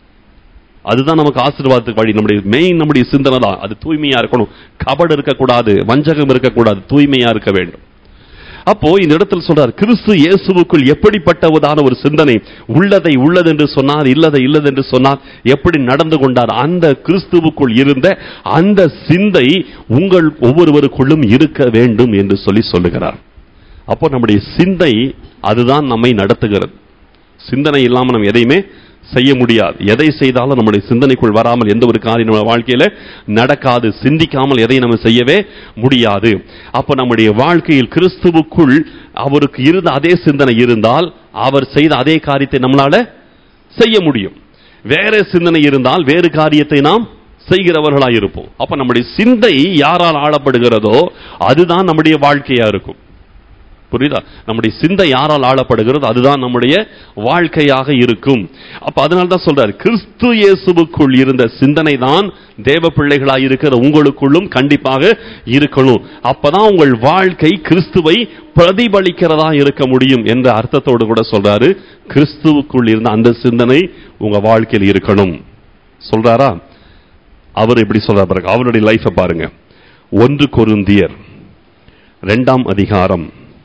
அதுதான் நமக்கு ஆசீர்வாதத்துக்கு வழி நம்முடைய மெயின் நம்முடைய சிந்தனை தான் அது தூய்மையா இருக்கணும் கபடு இருக்கக்கூடாது வஞ்சகம் இருக்கக்கூடாது தூய்மையா இருக்க வேண்டும் அப்போ இந்த இடத்தில் சொல்றார் கிறிஸ்து இயேசுவுக்குள் எப்படிப்பட்டவதான ஒரு சிந்தனை உள்ளதை உள்ளது என்று சொன்னார் இல்லதை இல்லது என்று சொன்னார் எப்படி நடந்து கொண்டார் அந்த கிறிஸ்துவுக்குள் இருந்த அந்த சிந்தை உங்கள் ஒவ்வொருவருக்குள்ளும் இருக்க வேண்டும் என்று சொல்லி சொல்லுகிறார் அப்போ நம்முடைய சிந்தை அதுதான் நம்மை நடத்துகிறது சிந்தனை இல்லாமல் நம்ம எதையுமே செய்ய முடியாது எதை செய்தாலும் நம்முடைய சிந்தனைக்குள் வராமல் எந்த ஒரு காரியம் நம்ம வாழ்க்கையில நடக்காது சிந்திக்காமல் எதையும் நம்ம செய்யவே முடியாது அப்ப நம்முடைய வாழ்க்கையில் கிறிஸ்துவுக்குள் அவருக்கு இருந்த அதே சிந்தனை இருந்தால் அவர் செய்த அதே காரியத்தை நம்மளால செய்ய முடியும் வேற சிந்தனை இருந்தால் வேறு காரியத்தை நாம் செய்கிறவர்களாய் இருப்போம் அப்ப நம்முடைய சிந்தை யாரால் ஆளப்படுகிறதோ அதுதான் நம்முடைய வாழ்க்கையா இருக்கும் புரியுதா நம்முடைய சிந்தை யாரால் ஆளப்படுகிறது அதுதான் நம்முடைய வாழ்க்கையாக இருக்கும் அப்ப அதனால தான் சொல்றாரு கிறிஸ்து இயேசுவுக்குள் இருந்த சிந்தனை தான் தேவ பிள்ளைகளாய் இருக்கிற உங்களுக்குள்ளும் கண்டிப்பாக இருக்கணும் அப்பதான் உங்கள் வாழ்க்கை கிறிஸ்துவை பிரதிபலிக்கிறதா இருக்க முடியும் என்ற அர்த்தத்தோடு கூட சொல்றாரு கிறிஸ்துவுக்குள் இருந்த அந்த சிந்தனை உங்க வாழ்க்கையில் இருக்கணும் சொல்றாரா அவர் எப்படி சொல்றாரு பாருங்க அவருடைய லைஃபை பாருங்க ஒன்று கொருந்தியர் இரண்டாம் அதிகாரம்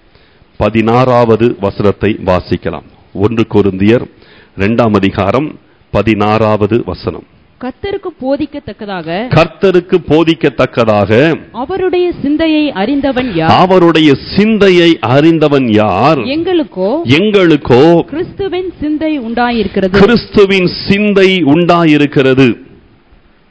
பதினாறாவது வசனத்தை வாசிக்கலாம் ஒன்று கொருந்தியர் இரண்டாம் அதிகாரம் பதினாறாவது வசனம்
கத்தருக்கு போதிக்கத்தக்கதாக
கர்த்தருக்கு போதிக்கத்தக்கதாக
அவருடைய சிந்தையை அறிந்தவன் யார்
அவருடைய சிந்தையை அறிந்தவன் யார்
எங்களுக்கோ
எங்களுக்கோ
கிறிஸ்துவின் சிந்தை உண்டாயிருக்கிறது
கிறிஸ்துவின் சிந்தை உண்டாயிருக்கிறது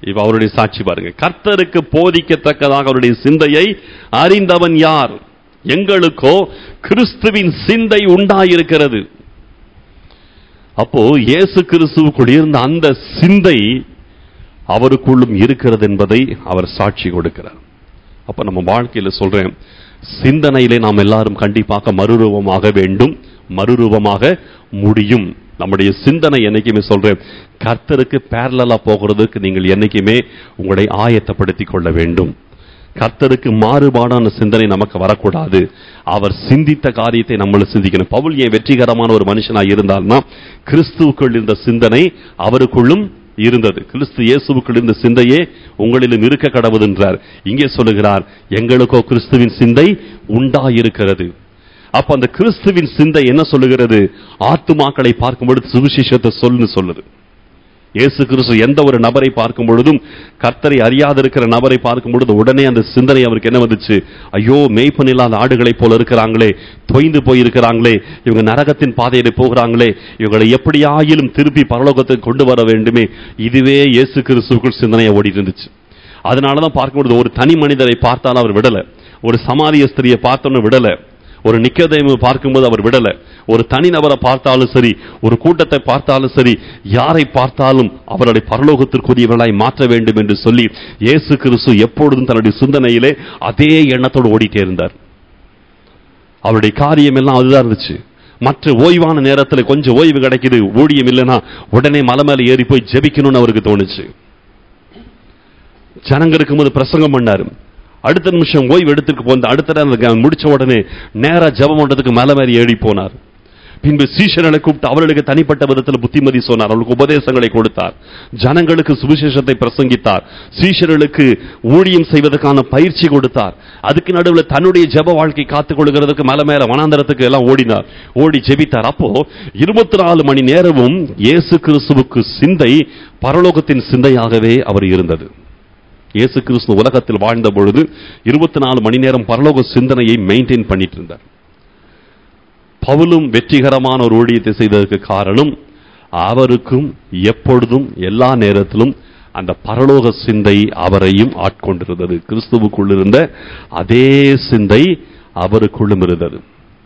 இப்ப அவருடைய சாட்சி பாருங்க கர்த்தருக்கு போதிக்கத்தக்கதாக அவருடைய சிந்தையை அறிந்தவன் யார் எங்களுக்கோ கிறிஸ்துவின் சிந்தை உண்டாயிருக்கிறது அப்போ இயேசு கிறிஸ்துவுக்குள் இருந்த அந்த சிந்தை அவருக்குள்ளும் இருக்கிறது என்பதை அவர் சாட்சி கொடுக்கிறார் அப்ப நம்ம வாழ்க்கையில சொல்றேன் சிந்தனையிலே நாம் எல்லாரும் கண்டிப்பாக மறுரூபமாக வேண்டும் மறுரூபமாக முடியும் நம்முடைய சிந்தனை என்னைக்குமே சொல்றேன் கர்த்தருக்கு பேரலா போகிறதுக்கு நீங்கள் என்னைக்குமே உங்களை ஆயத்தப்படுத்திக் கொள்ள வேண்டும் கர்த்தருக்கு மாறுபாடான சிந்தனை நமக்கு வரக்கூடாது அவர் சிந்தித்த காரியத்தை நம்மள சிந்திக்கணும் பவுல் ஏன் வெற்றிகரமான ஒரு மனுஷனாய் இருந்தால்னா கிறிஸ்துவுக்குள் இருந்த சிந்தனை அவருக்குள்ளும் இருந்தது கிறிஸ்து இயேசுவுக்குள் இருந்த சிந்தையே உங்களிலும் இருக்க கடவுது என்றார் இங்கே சொல்லுகிறார் எங்களுக்கோ கிறிஸ்துவின் சிந்தை உண்டாயிருக்கிறது அப்ப அந்த கிறிஸ்துவின் சிந்தை என்ன சொல்லுகிறது ஆத்துமாக்களை பார்க்கும்பொழுது சுவிசேஷத்தை சொல்லுன்னு சொல்லுது இயேசு கிறிஸ்து எந்த ஒரு நபரை பார்க்கும் பொழுதும் கர்த்தரை அறியாதிருக்கிற நபரை பார்க்கும் பொழுது உடனே அந்த சிந்தனை அவருக்கு என்ன வந்துச்சு ஐயோ மேய்ப்பன் இல்லாத ஆடுகளைப் போல இருக்கிறாங்களே தொய்ந்து போயிருக்கிறாங்களே இவங்க நரகத்தின் பாதையில போகிறாங்களே இவங்களை எப்படியாயிலும் திருப்பி பரலோகத்துக்கு கொண்டு வர வேண்டுமே இதுவே இயேசு கிறிஸ்துக்குள் சிந்தனையை ஓடி இருந்துச்சு அதனாலதான் பார்க்கும்பொழுது ஒரு தனி மனிதரை பார்த்தாலும் அவர் விடல ஒரு சமாரிய ஸ்திரியை பார்த்தோன்னு விடல ஒரு நிக்கதேமு பார்க்கும்போது அவர் விடல ஒரு தனிநபரை பார்த்தாலும் சரி ஒரு கூட்டத்தை பார்த்தாலும் சரி யாரை பார்த்தாலும் அவருடைய பரலோகத்திற்குரியவர்களாய் மாற்ற வேண்டும் என்று சொல்லி இயேசு கிறிஸ்து எப்பொழுதும் தன்னுடைய சிந்தனையிலே அதே எண்ணத்தோடு ஓடிட்டே இருந்தார் அவருடைய காரியம் எல்லாம் அதுதான் இருந்துச்சு மற்ற ஓய்வான நேரத்தில் கொஞ்சம் ஓய்வு கிடைக்குது ஊழியம் இல்லைன்னா உடனே மலை மேல ஏறி போய் ஜெபிக்கணும்னு அவருக்கு தோணுச்சு ஜனங்க இருக்கும்போது பிரசங்கம் பண்ணாரு அடுத்த நிமிஷம் ஓய்வு எடுத்துட்டு போன அடுத்த நேரம் முடிச்ச உடனே நேரா ஜெபம் பண்றதுக்கு மேல மேல ஏறி போனார் பின்பு சீஷர்களை கூப்பிட்டு அவர்களுக்கு தனிப்பட்ட விதத்தில் புத்திமதி சொன்னார் அவர்களுக்கு உபதேசங்களை கொடுத்தார் ஜனங்களுக்கு சுவிசேஷத்தை பிரசங்கித்தார் சீஷர்களுக்கு ஊழியம் செய்வதற்கான பயிற்சி கொடுத்தார் அதுக்கு நடுவில் தன்னுடைய ஜெப வாழ்க்கை காத்துக் கொள்கிறதுக்கு மேல மேல வனாந்தரத்துக்கு எல்லாம் ஓடினார் ஓடி ஜெபித்தார் அப்போ இருபத்தி நாலு மணி நேரமும் இயேசு கிறிஸ்துவுக்கு சிந்தை பரலோகத்தின் சிந்தையாகவே அவர் இருந்தது இயேசு கிறிஸ்து உலகத்தில் வாழ்ந்த பொழுது இருபத்தி நாலு மணி நேரம் பரலோக சிந்தனையை மெயின்டைன் பண்ணிட்டு இருந்தார் பவுலும் வெற்றிகரமான ஒரு ஊழியத்தை செய்ததற்கு காரணம் அவருக்கும் எப்பொழுதும் எல்லா நேரத்திலும் அந்த பரலோக சிந்தை அவரையும் ஆட்கொண்டிருந்தது கிறிஸ்துவுக்குள் இருந்த அதே சிந்தை அவருக்குள்ளும் இருந்தது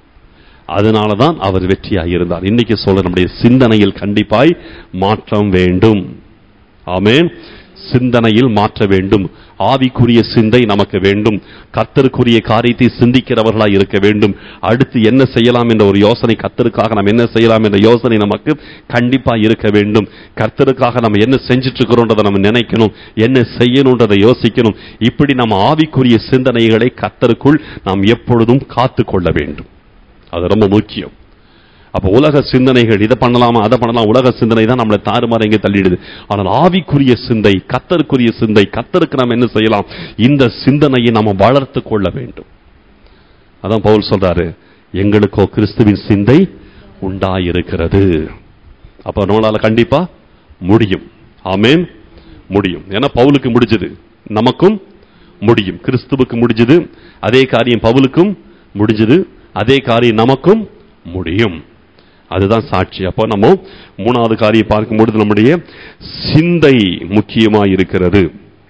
அதனாலதான் அவர் வெற்றியாக இருந்தார் இன்னைக்கு சொல்ல நம்முடைய சிந்தனையில் கண்டிப்பாய் மாற்றம் வேண்டும் ஆமென் சிந்தனையில் மாற்ற வேண்டும் ஆவிக்குரிய சிந்தை நமக்கு வேண்டும் கர்த்தருக்குரிய காரியத்தை சிந்திக்கிறவர்களாய் இருக்க வேண்டும் அடுத்து என்ன செய்யலாம் என்ற ஒரு யோசனை கர்த்தருக்காக நாம் என்ன செய்யலாம் என்ற யோசனை நமக்கு கண்டிப்பா இருக்க வேண்டும் கர்த்தருக்காக நம்ம என்ன செஞ்சுட்டு இருக்கிறோன்றதை நம்ம நினைக்கணும் என்ன செய்யணுன்றதை யோசிக்கணும் இப்படி நம்ம ஆவிக்குரிய சிந்தனைகளை கர்த்தருக்குள் நாம் எப்பொழுதும் காத்து கொள்ள வேண்டும் அது ரொம்ப முக்கியம் அப்ப உலக சிந்தனைகள் இதை பண்ணலாமா அதை பண்ணலாம் உலக சிந்தனை தான் நம்மளை தாறுமாற இங்கே தள்ளிடுது ஆனால் ஆவிக்குரிய சிந்தை கத்தருக்குரிய சிந்தை கத்தருக்கு நாம் என்ன செய்யலாம் இந்த சிந்தனையை நாம் வளர்த்து கொள்ள வேண்டும் அதான் பவுல் சொல்றாரு எங்களுக்கோ கிறிஸ்துவின் சிந்தை உண்டாயிருக்கிறது அப்ப நம்மளால கண்டிப்பா முடியும் ஆமேன் முடியும் ஏன்னா பவுலுக்கு முடிஞ்சது நமக்கும் முடியும் கிறிஸ்துவுக்கு முடிஞ்சது அதே காரியம் பவுலுக்கும் முடிஞ்சது அதே காரியம் நமக்கும் முடியும் அதுதான் சாட்சி அப்போ நம்ம மூணாவது காரியம் பார்க்கும்பொழுது நம்முடைய சிந்தை முக்கியமாக இருக்கிறது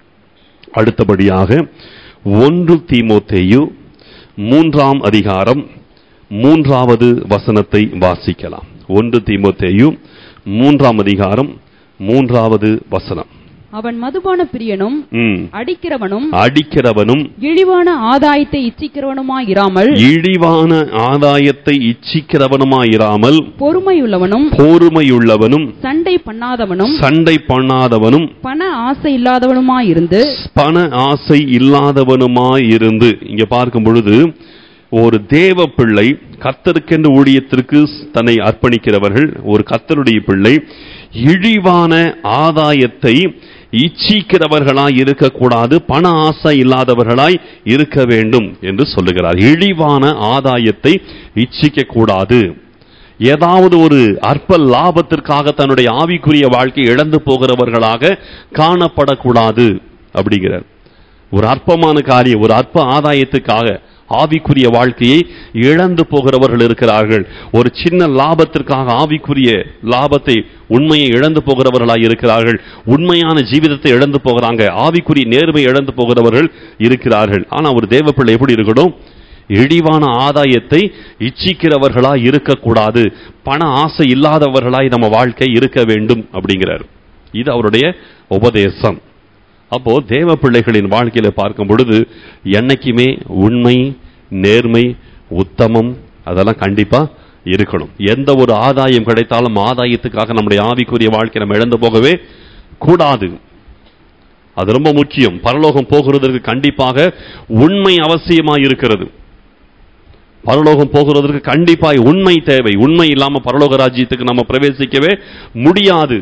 அடுத்தபடியாக ஒன்று தீமோத்தேயு மூன்றாம் அதிகாரம் மூன்றாவது வசனத்தை வாசிக்கலாம் ஒன்று தீமோத்தேயு மூன்றாம் அதிகாரம் மூன்றாவது வசனம்
அவன் மதுபான பிரியனும்
ம்.
அடிக்கிறவனும்
அடிக்கிறவனும்
இழிவான ஆதாயத்தை இச்சிக்கிறவனுமாயிராமல்
இழிவான ஆதாயத்தை இச்சிக்கிறவனுமாயிராமல்
பொறுமையுள்ளவனும்
பொறுமையுள்ளவனும்
சண்டை பண்ணாதவனும்
சண்டை பண்ணாதவனும்
பண ஆசை இல்லாதவனுமாயிருந்து
பண ஆசை இல்லாதவனுமாயிருந்து இங்க பார்க்கும் பொழுது ஒரு தேவ பிள்ளை கர்த்தருக்கென்று ஊழியத்திற்கு தன்னை அர்ப்பணிக்கிறவர்கள் ஒரு கர்த்தருடைய பிள்ளை இழிவான ஆதாயத்தை இச்சிக்கிறவர்களாய் இருக்கக்கூடாது பண ஆசை இல்லாதவர்களாய் இருக்க வேண்டும் என்று சொல்லுகிறார் இழிவான ஆதாயத்தை இச்சிக்க கூடாது ஏதாவது ஒரு அற்ப லாபத்திற்காக தன்னுடைய ஆவிக்குரிய வாழ்க்கை இழந்து போகிறவர்களாக காணப்படக்கூடாது அப்படிங்கிறார் ஒரு அற்பமான காரியம் ஒரு அற்ப ஆதாயத்துக்காக ஆவிக்குரிய வாழ்க்கையை இழந்து போகிறவர்கள் இருக்கிறார்கள் ஒரு சின்ன லாபத்திற்காக ஆவிக்குரிய லாபத்தை உண்மையை இழந்து போகிறவர்களாய் இருக்கிறார்கள் உண்மையான ஜீவிதத்தை இழந்து போகிறாங்க ஆவிக்குரிய நேர்மை இழந்து போகிறவர்கள் இருக்கிறார்கள் ஆனா ஒரு தேவ பிள்ளை எப்படி இருக்கணும் இழிவான ஆதாயத்தை இச்சிக்கிறவர்களாய் இருக்கக்கூடாது பண ஆசை இல்லாதவர்களாய் நம்ம வாழ்க்கை இருக்க வேண்டும் அப்படிங்கிறார் இது அவருடைய உபதேசம் அப்போ தேவ பிள்ளைகளின் வாழ்க்கையில பார்க்கும் பொழுது என்னைக்குமே உண்மை நேர்மை உத்தமம் அதெல்லாம் கண்டிப்பா இருக்கணும் எந்த ஒரு ஆதாயம் கிடைத்தாலும் ஆதாயத்துக்காக நம்முடைய ஆவிக்குரிய வாழ்க்கை நம்ம இழந்து போகவே கூடாது அது ரொம்ப முக்கியம் பரலோகம் போகிறதற்கு கண்டிப்பாக உண்மை அவசியமாய் இருக்கிறது பரலோகம் போகிறதற்கு கண்டிப்பாய் உண்மை தேவை உண்மை இல்லாம பரலோக ராஜ்யத்துக்கு நம்ம பிரவேசிக்கவே முடியாது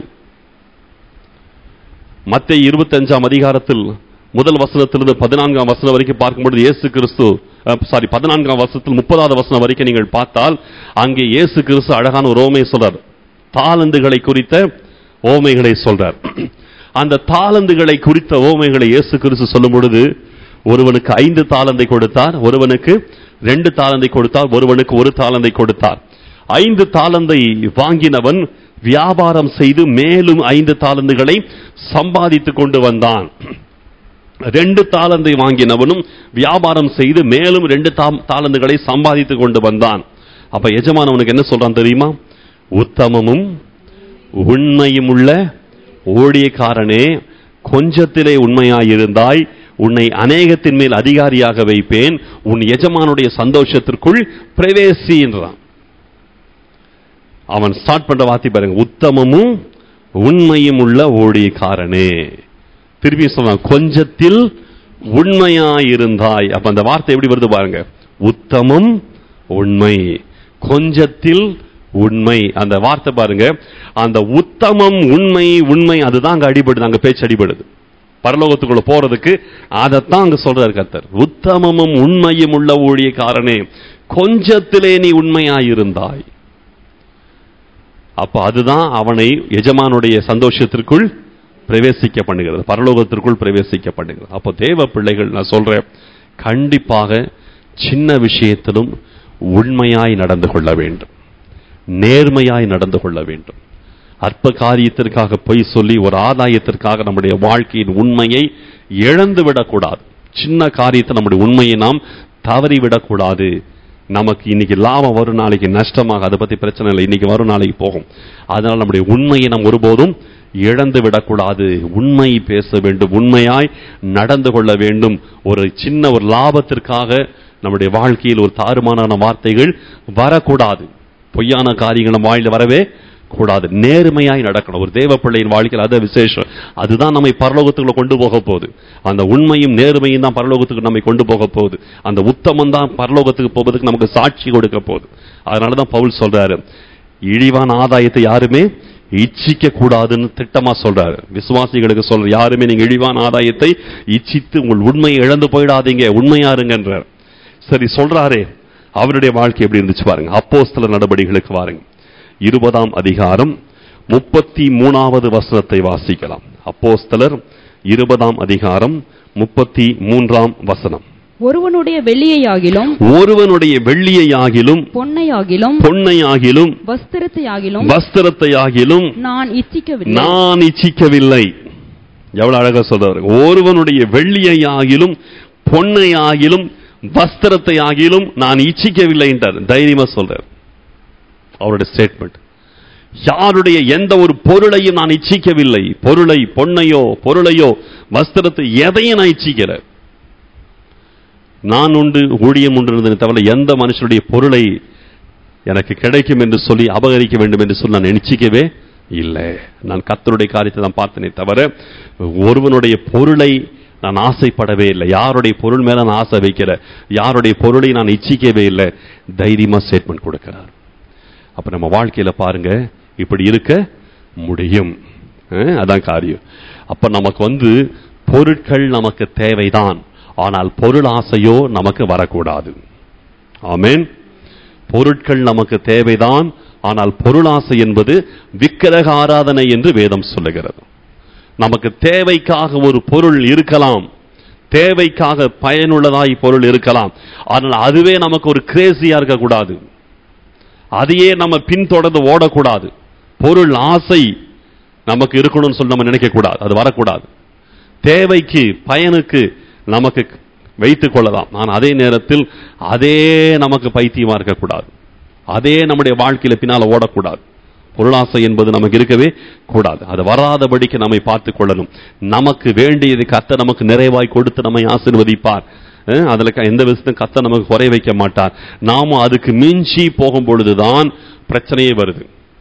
மத்திய இருபத்தஞ்சாம் அதிகாரத்தில் முதல் வசனத்திலிருந்து பதினான்காம் வசனம் வரைக்கும் பார்க்கும்பொழுது இயேசு கிறிஸ்து சாரி பதினான்காம் வசனத்தில் முப்பதாவது வசனம் வரைக்கும் நீங்கள் பார்த்தால் அங்கே இயேசு கிறிஸ்து அழகான ஒரு ஓமை சொல்றார் தாளந்துகளை குறித்த ஓமைகளை சொல்றார் அந்த தாளந்துகளை குறித்த ஓமைகளை இயேசு கிறிஸ்து சொல்லும் பொழுது ஒருவனுக்கு ஐந்து தாளந்தை கொடுத்தார் ஒருவனுக்கு ரெண்டு தாளந்தை கொடுத்தார் ஒருவனுக்கு ஒரு தாளந்தை கொடுத்தார் ஐந்து தாளந்தை வாங்கினவன் வியாபாரம் செய்து மேலும் ஐந்து தாளந்துகளை சம்பாதித்துக் கொண்டு வந்தான் ரெண்டு தாளந்தை வாங்கினவனும் வியாபாரம் செய்து மேலும் ரெண்டு தா- தாளந்துகளை சம்பாதித்துக் கொண்டு வந்தான் அப்ப எஜமானவனுக்கு என்ன சொல்றான் தெரியுமா உத்தமமும் உண்மையும் உள்ள ஊழியக்காரனே கொஞ்சத்திலே உண்மையாயிருந்தாய் உன்னை அநேகத்தின் மேல் அதிகாரியாக வைப்பேன் உன் எஜமானுடைய சந்தோஷத்திற்குள் பிரவேசி என்றான் அவன் ஸ்டார்ட் பண்ற வார்த்தை பாருங்க உத்தமமும் உண்மையும் உள்ள ஊழியக்காரனே திருப்பி சொல்றான் கொஞ்சத்தில் உண்மையாயிருந்தாய் அப்ப அந்த வார்த்தை எப்படி வருது பாருங்க உத்தமம் உண்மை கொஞ்சத்தில் உண்மை அந்த வார்த்தை பாருங்க அந்த உத்தமம் உண்மை உண்மை அதுதான் அங்க அடிபடுது அங்க பேச்சு அடிபடுது பரலோகத்துக்குள்ள போறதுக்கு அதைத்தான் அங்க சொல்றாரு கர்த்தர் உத்தமமும் உண்மையும் உள்ள ஊழியக்காரனே கொஞ்சத்திலே நீ உண்மையாயிருந்தாய் அப்ப அதுதான் அவனை எஜமானுடைய சந்தோஷத்திற்குள் பிரவேசிக்க பண்ணுகிறது பரலோகத்திற்குள் பிரவேசிக்க பண்ணுகிறது அப்போ தேவ பிள்ளைகள் நான் சொல்றேன் கண்டிப்பாக சின்ன விஷயத்திலும் உண்மையாய் நடந்து கொள்ள வேண்டும் நேர்மையாய் நடந்து கொள்ள வேண்டும் அற்ப காரியத்திற்காக பொய் சொல்லி ஒரு ஆதாயத்திற்காக நம்முடைய வாழ்க்கையின் உண்மையை இழந்து விடக்கூடாது சின்ன காரியத்தை நம்முடைய உண்மையை நாம் தவறிவிடக்கூடாது நமக்கு இன்னைக்கு லாபம் வரும் நாளைக்கு நஷ்டமாக அதை பத்தி பிரச்சனை இல்லை இன்னைக்கு வரும் நாளைக்கு போகும் அதனால நம்முடைய உண்மையை நாம் ஒருபோதும் இழந்து விடக்கூடாது உண்மை பேச வேண்டும் உண்மையாய் நடந்து கொள்ள வேண்டும் ஒரு சின்ன ஒரு லாபத்திற்காக நம்முடைய வாழ்க்கையில் ஒரு தாறுமாறான வார்த்தைகள் வரக்கூடாது பொய்யான காரியங்கள் நம்ம வாயில வரவே கூடாது நேர்மையாய் நடக்கணும் ஒரு தேவ பிள்ளையின் வாழ்க்கையில் அது விசேஷம் அதுதான் நம்மை பரலோகத்துக்குள்ள கொண்டு போக போகுது அந்த உண்மையும் நேர்மையும் தான் பரலோகத்துக்கு நம்மை கொண்டு போக போகுது அந்த உத்தமம் தான் பரலோகத்துக்கு போவதுக்கு நமக்கு சாட்சி கொடுக்க போகுது அதனால தான் பவுல் சொல்றாரு இழிவான ஆதாயத்தை யாருமே இச்சிக்க கூடாதுன்னு திட்டமா சொல்றாரு விசுவாசிகளுக்கு சொல்ற யாருமே நீங்க இழிவான ஆதாயத்தை இச்சித்து உங்கள் உண்மையை இழந்து போயிடாதீங்க உண்மையா இருங்கன்றார் சரி சொல்றாரே அவருடைய வாழ்க்கை எப்படி இருந்துச்சு பாருங்க அப்போஸ்தல நடபடிகளுக்கு வாருங்க இருபதாம் அதிகாரம் முப்பத்தி மூணாவது வசனத்தை வாசிக்கலாம் அப்போஸ்தலர் இருபதாம் அதிகாரம் முப்பத்தி மூன்றாம் வசனம்
ஒருவனுடைய வெள்ளியையாகிலும்
ஒருவனுடைய வெள்ளியையாகிலும்
பொன்னையாகிலும்
பொன்னையாகிலும்
வஸ்திரத்தையாகிலும்
வஸ்திரத்தையாகிலும்
நான் இச்சிக்கவில்லை
நான் இச்சிக்கவில்லை எவ்வளவு அழகா சொல்றாரு ஒருவனுடைய வெள்ளியையாகிலும் பொன்னையாகிலும் வஸ்திரத்தையாகிலும் நான் இச்சிக்கவில்லை என்றார் தைரியமா சொல்றார் அவருடைய ஸ்டேட்மெண்ட் யாருடைய எந்த ஒரு பொருளையும் நான் இச்சிக்கவில்லை பொருளை பொன்னையோ பொருளையோ வஸ்திரத்தை எதையும் நான் இச்சிக்கல நான் உண்டு ஊழியம் உண்டு இருந்ததை தவிர எந்த மனுஷனுடைய பொருளை எனக்கு கிடைக்கும் என்று சொல்லி அபகரிக்க வேண்டும் என்று சொல்லி நான் நினைச்சிக்கவே இல்லை நான் கத்தருடைய காரியத்தை தான் பார்த்தனே தவிர ஒருவனுடைய பொருளை நான் ஆசைப்படவே இல்லை யாருடைய பொருள் மேல நான் ஆசை வைக்கல யாருடைய பொருளை நான் இச்சிக்கவே இல்லை தைரியமா ஸ்டேட்மெண்ட் கொடுக்கிறார் அப்ப நம்ம வாழ்க்கையில பாருங்க இப்படி இருக்க முடியும் அஹ், அதான் காரியம் அப்ப நமக்கு வந்து பொருட்கள் நமக்கு தேவைதான் ஆனால் பொருள் ஆசையோ நமக்கு வரக்கூடாது ஆமென் பொருட்கள் நமக்கு தேவைதான் ஆனால் பொருளாசை என்பது விக்கிரக ஆராதனை என்று வேதம் சொல்லுகிறது நமக்கு தேவைக்காக ஒரு பொருள் இருக்கலாம் தேவைக்காக பயனுள்ளதாய் பொருள் இருக்கலாம் ஆனால் அதுவே நமக்கு ஒரு கிரேசியா இருக்கக்கூடாது அதையே நம்ம பின்தொடர்ந்து ஓடக்கூடாது பொருள் ஆசை நமக்கு இருக்கணும்னு சொல்லி நம்ம நினைக்க கூடாது அது வரக்கூடாது தேவைக்கு பயனுக்கு நமக்கு வைத்துக் கொள்ளலாம் ஆனால் அதே நேரத்தில் அதே நமக்கு பைத்தியமா இருக்கக்கூடாது அதே நம்முடைய வாழ்க்கையில பின்னால ஓடக்கூடாது பொருளாசை என்பது நமக்கு இருக்கவே கூடாது அது வராதபடிக்கு நம்மை பார்த்துக் கொள்ளணும் நமக்கு வேண்டியது கத்த நமக்கு நிறைவாய் கொடுத்து நம்மை ஆசீர்வதிப்பார் அஹ் அதுல க- எந்த விதத்தையும் கத்த நமக்கு குறை வைக்க மாட்டார் நாம அதுக்கு மிஞ்சி போகும் பொழுதுதான் பிரச்சனையே வருது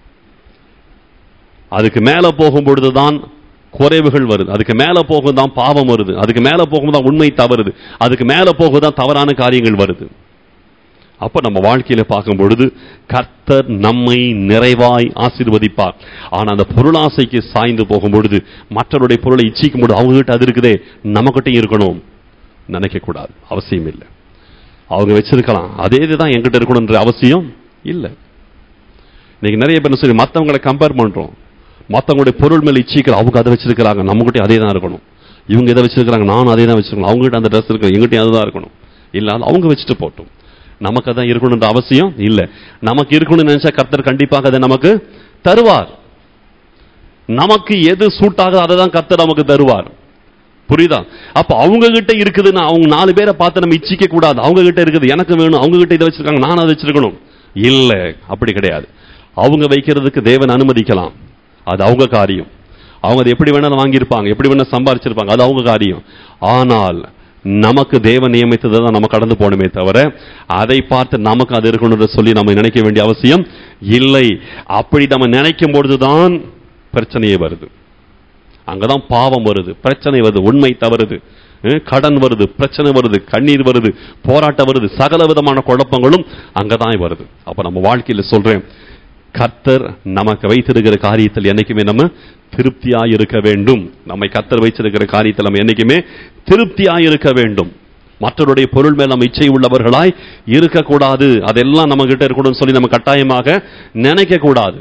அதுக்கு மேல போகும் பொழுதுதான் குறைவுகள் வருது அதுக்கு மேல போகும் தான் பாவம் வருது அதுக்கு மேல போகும் தான் உண்மை தவறுது அதுக்கு மேல போகும் தான் தவறான காரியங்கள் வருது அப்ப நம்ம வாழ்க்கையில பார்க்கும் பொழுது கர்த்தர் நம்மை நிறைவாய் ஆசீர்வதிப்பார் ஆனா அந்த பொருளாசைக்கு சாய்ந்து போகும் பொழுது மற்றவருடைய பொருளை இச்சிக்கும் பொழுது அவங்க கிட்ட அது இருக்குதே நம்மகிட்டயும் இருக்கணும் நினைக்க கூடாது அவசியம் இல்லை அவங்க வச்சிருக்கலாம் அதே இதுதான் என்கிட்ட இருக்கணும்ன்ற அவசியம் இல்லை இன்னைக்கு நிறைய பேர் என்ன சொல்லி மற்றவங்களை கம்பேர் பண்றோம் மற்றவங்களுடைய பொருள் மேல இச்சிக்கிற அவங்க அதை வச்சிருக்கிறாங்க நம்மகிட்ட அதே தான் இருக்கணும் இவங்க இதை வச்சிருக்கிறாங்க நானும் அதே தான் வச்சிருக்கணும் அவங்ககிட்ட அந்த ட்ரெஸ் இருக்கு எங்கிட்ட அதுதான் இருக்கணும் இல்லாத அவங்க வச்சுட்டு போட்டும் நமக்கு அதான் இருக்கணும்ன்ற அவசியம் இல்லை நமக்கு இருக்கணும்னு நினைச்சா கர்த்தர் கண்டிப்பாக அதை நமக்கு தருவார் நமக்கு எது சூட் ஆகுதோ அதை தான் கர்த்தர் நமக்கு தருவார் புரியுதா அப்ப அவங்க கிட்ட இருக்குதுன்னா அவங்க நாலு பேரை பார்த்து நம்ம இச்சிக்க கூடாது அவங்க கிட்ட இருக்குது எனக்கு வேணும் அவங்க கிட்ட இதை வச்சிருக்காங்க நான் அதை வச்சிருக்கணும் இல்ல அப்படி கிடையாது அவங்க வைக்கிறதுக்கு தேவன் அனுமதிக்கலாம் அது அவங்க காரியம் அவங்க அதை எப்படி வேணாலும் வாங்கியிருப்பாங்க எப்படி வேணா சம்பாரிச்சிருப்பாங்க அது அவங்க காரியம் ஆனால் நமக்கு தேவன் நியமித்ததை தான் நம்ம கடந்து போகணுமே தவிர அதை பார்த்து நமக்கு அது இருக்கணும்னு சொல்லி நம்ம நினைக்க வேண்டிய அவசியம் இல்லை அப்படி நம்ம நினைக்கும் பொழுதுதான் பிரச்சனையே வருது அங்கதான் பாவம் வருது பிரச்சனை வருது உண்மை தவறுது அஹ் கடன் வருது பிரச்சனை வருது கண்ணீர் வருது போராட்டம் வருது சகல விதமான குழப்பங்களும் அங்கதான் வருது அப்ப நம்ம வாழ்க்கையில சொல்றேன் கர்த்தர் நமக்கு வைத்திருக்கிற காரியத்தில் என்னைக்குமே நம்ம திருப்தியாய் இருக்க வேண்டும் நம்மை கர்த்தர் வைத்திருக்கிற காரியத்தில் நம்ம என்னைக்குமே திருப்தியாய் இருக்க வேண்டும் மற்றவருடைய பொருள் மேல் நம்ம இச்சை உள்ளவர்களாய் இருக்கக்கூடாது அதெல்லாம் நம்ம கிட்ட இருக்கணும்னு சொல்லி நம்ம கட்டாயமாக நினைக்க கூடாது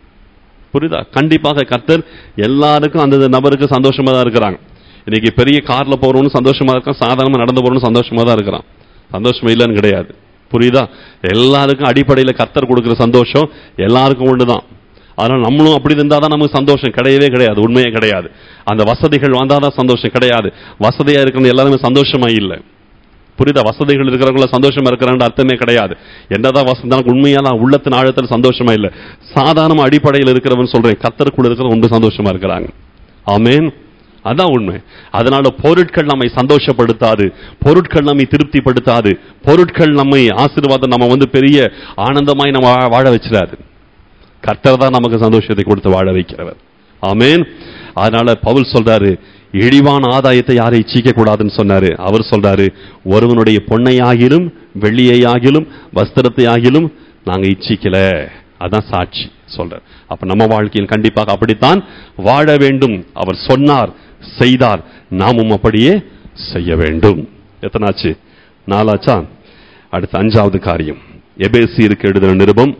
புரியுதா கண்டிப்பாக கர்த்தர் எல்லாருக்கும் அந்த நபருக்கு சந்தோஷமா தான் இருக்கிறாங்க இன்னைக்கு பெரிய கார்ல போறவனும் சந்தோஷமா இருக்கான் சாதாரணமா நடந்து போறவனும் சந்தோஷமா தான் இருக்கிறான் சந்தோஷம் இல்லைன்னு கிடையாது புரியுதா எல்லாருக்கும் அடிப்படையில் கர்த்தர் கொடுக்கிற சந்தோஷம் எல்லாருக்கும் ஒண்ணுதான் அதனால நம்மளும் அப்படி இருந்தால் தான் நமக்கு சந்தோஷம் கிடையவே கிடையாது உண்மையே கிடையாது அந்த வசதிகள் வந்தால் தான் சந்தோஷம் கிடையாது வசதியா இருக்கிறவங்க எல்லாருமே சந்தோஷமா இல்லை புரியுதா வசதிகள் இருக்கிறவங்கள சந்தோஷமா இருக்கிறாங்க அர்த்தமே கிடையாது என்னதான் வசதி உண்மையான உள்ளத்தின் ஆழத்தில் சந்தோஷமா இல்லை சாதாரண அடிப்படையில் இருக்கிறவன் சொல்றேன் கத்தருக்குள்ள இருக்கிற ரொம்ப சந்தோஷமா இருக்கிறாங்க ஆமேன் அதான் உண்மை அதனால பொருட்கள் நம்மை சந்தோஷப்படுத்தாது பொருட்கள் நம்மை திருப்திப்படுத்தாது பொருட்கள் நம்மை ஆசீர்வாதம் நம்ம வந்து பெரிய ஆனந்தமாய் நம்ம வா- வாழ வச்சிடாது கர்த்தர் தான் நமக்கு சந்தோஷத்தை கொடுத்து வாழ வைக்கிறவர் ஆமேன் அதனால பவுல் சொல்றாரு இழிவான ஆதாயத்தை யாரை இச்சிக்க கூடாதுன்னு சொன்னாரு அவர் சொல்றாரு ஒருவனுடைய பொன்னையாகிலும் வெள்ளியையாகிலும் வஸ்திரத்தை ஆகிலும் நாங்க இச்சிக்கல அதான் சாட்சி சொல்றார் அப்ப நம்ம வாழ்க்கையில் கண்டிப்பாக அப்படித்தான் வாழ வேண்டும் அவர் சொன்னார் செய்தார் நாமும் அப்படியே செய்ய வேண்டும் எத்தனாச்சு நாலாச்சா அடுத்த அஞ்சாவது காரியம் எபேசியருக்கு எழுதின நிருபம்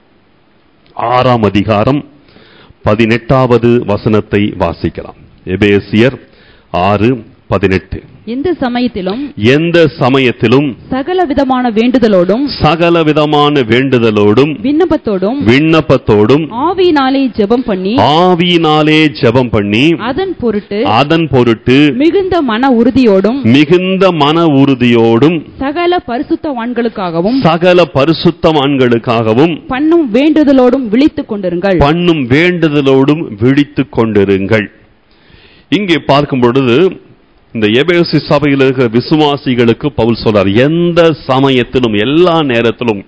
ஆறாம் அதிகாரம் பதினெட்டாவது வசனத்தை வாசிக்கலாம் எபேசியர் ஆறு பதினெட்டு
எந்த சமயத்திலும்
எந்த சமயத்திலும்
சகல விதமான வேண்டுதலோடும்
சகல விதமான வேண்டுதலோடும்
விண்ணப்பத்தோடும்
விண்ணப்பத்தோடும்
ஆவியினாலே ஜெபம் பண்ணி
ஆவியினாலே ஜெபம் பண்ணி
அதன் பொருட்டு
அதன் பொருட்டு
மிகுந்த மன உறுதியோடும்
மிகுந்த மன உறுதியோடும்
சகல பரிசுத்தவான்களுக்காகவும்
சகல பரிசுத்தவான்களுக்காகவும்
பண்ணும் வேண்டுதலோடும் விழித்துக் கொண்டிருங்கள்
பண்ணும் வேண்டுதலோடும் விழித்துக் கொண்டிருங்கள் இங்கே பார்க்கும் பொழுது இந்த எபேசி சபையில் இருக்கிற விசுவாசிகளுக்கு பவுல் சொல்றார் எந்த சமயத்திலும் எல்லா நேரத்திலும்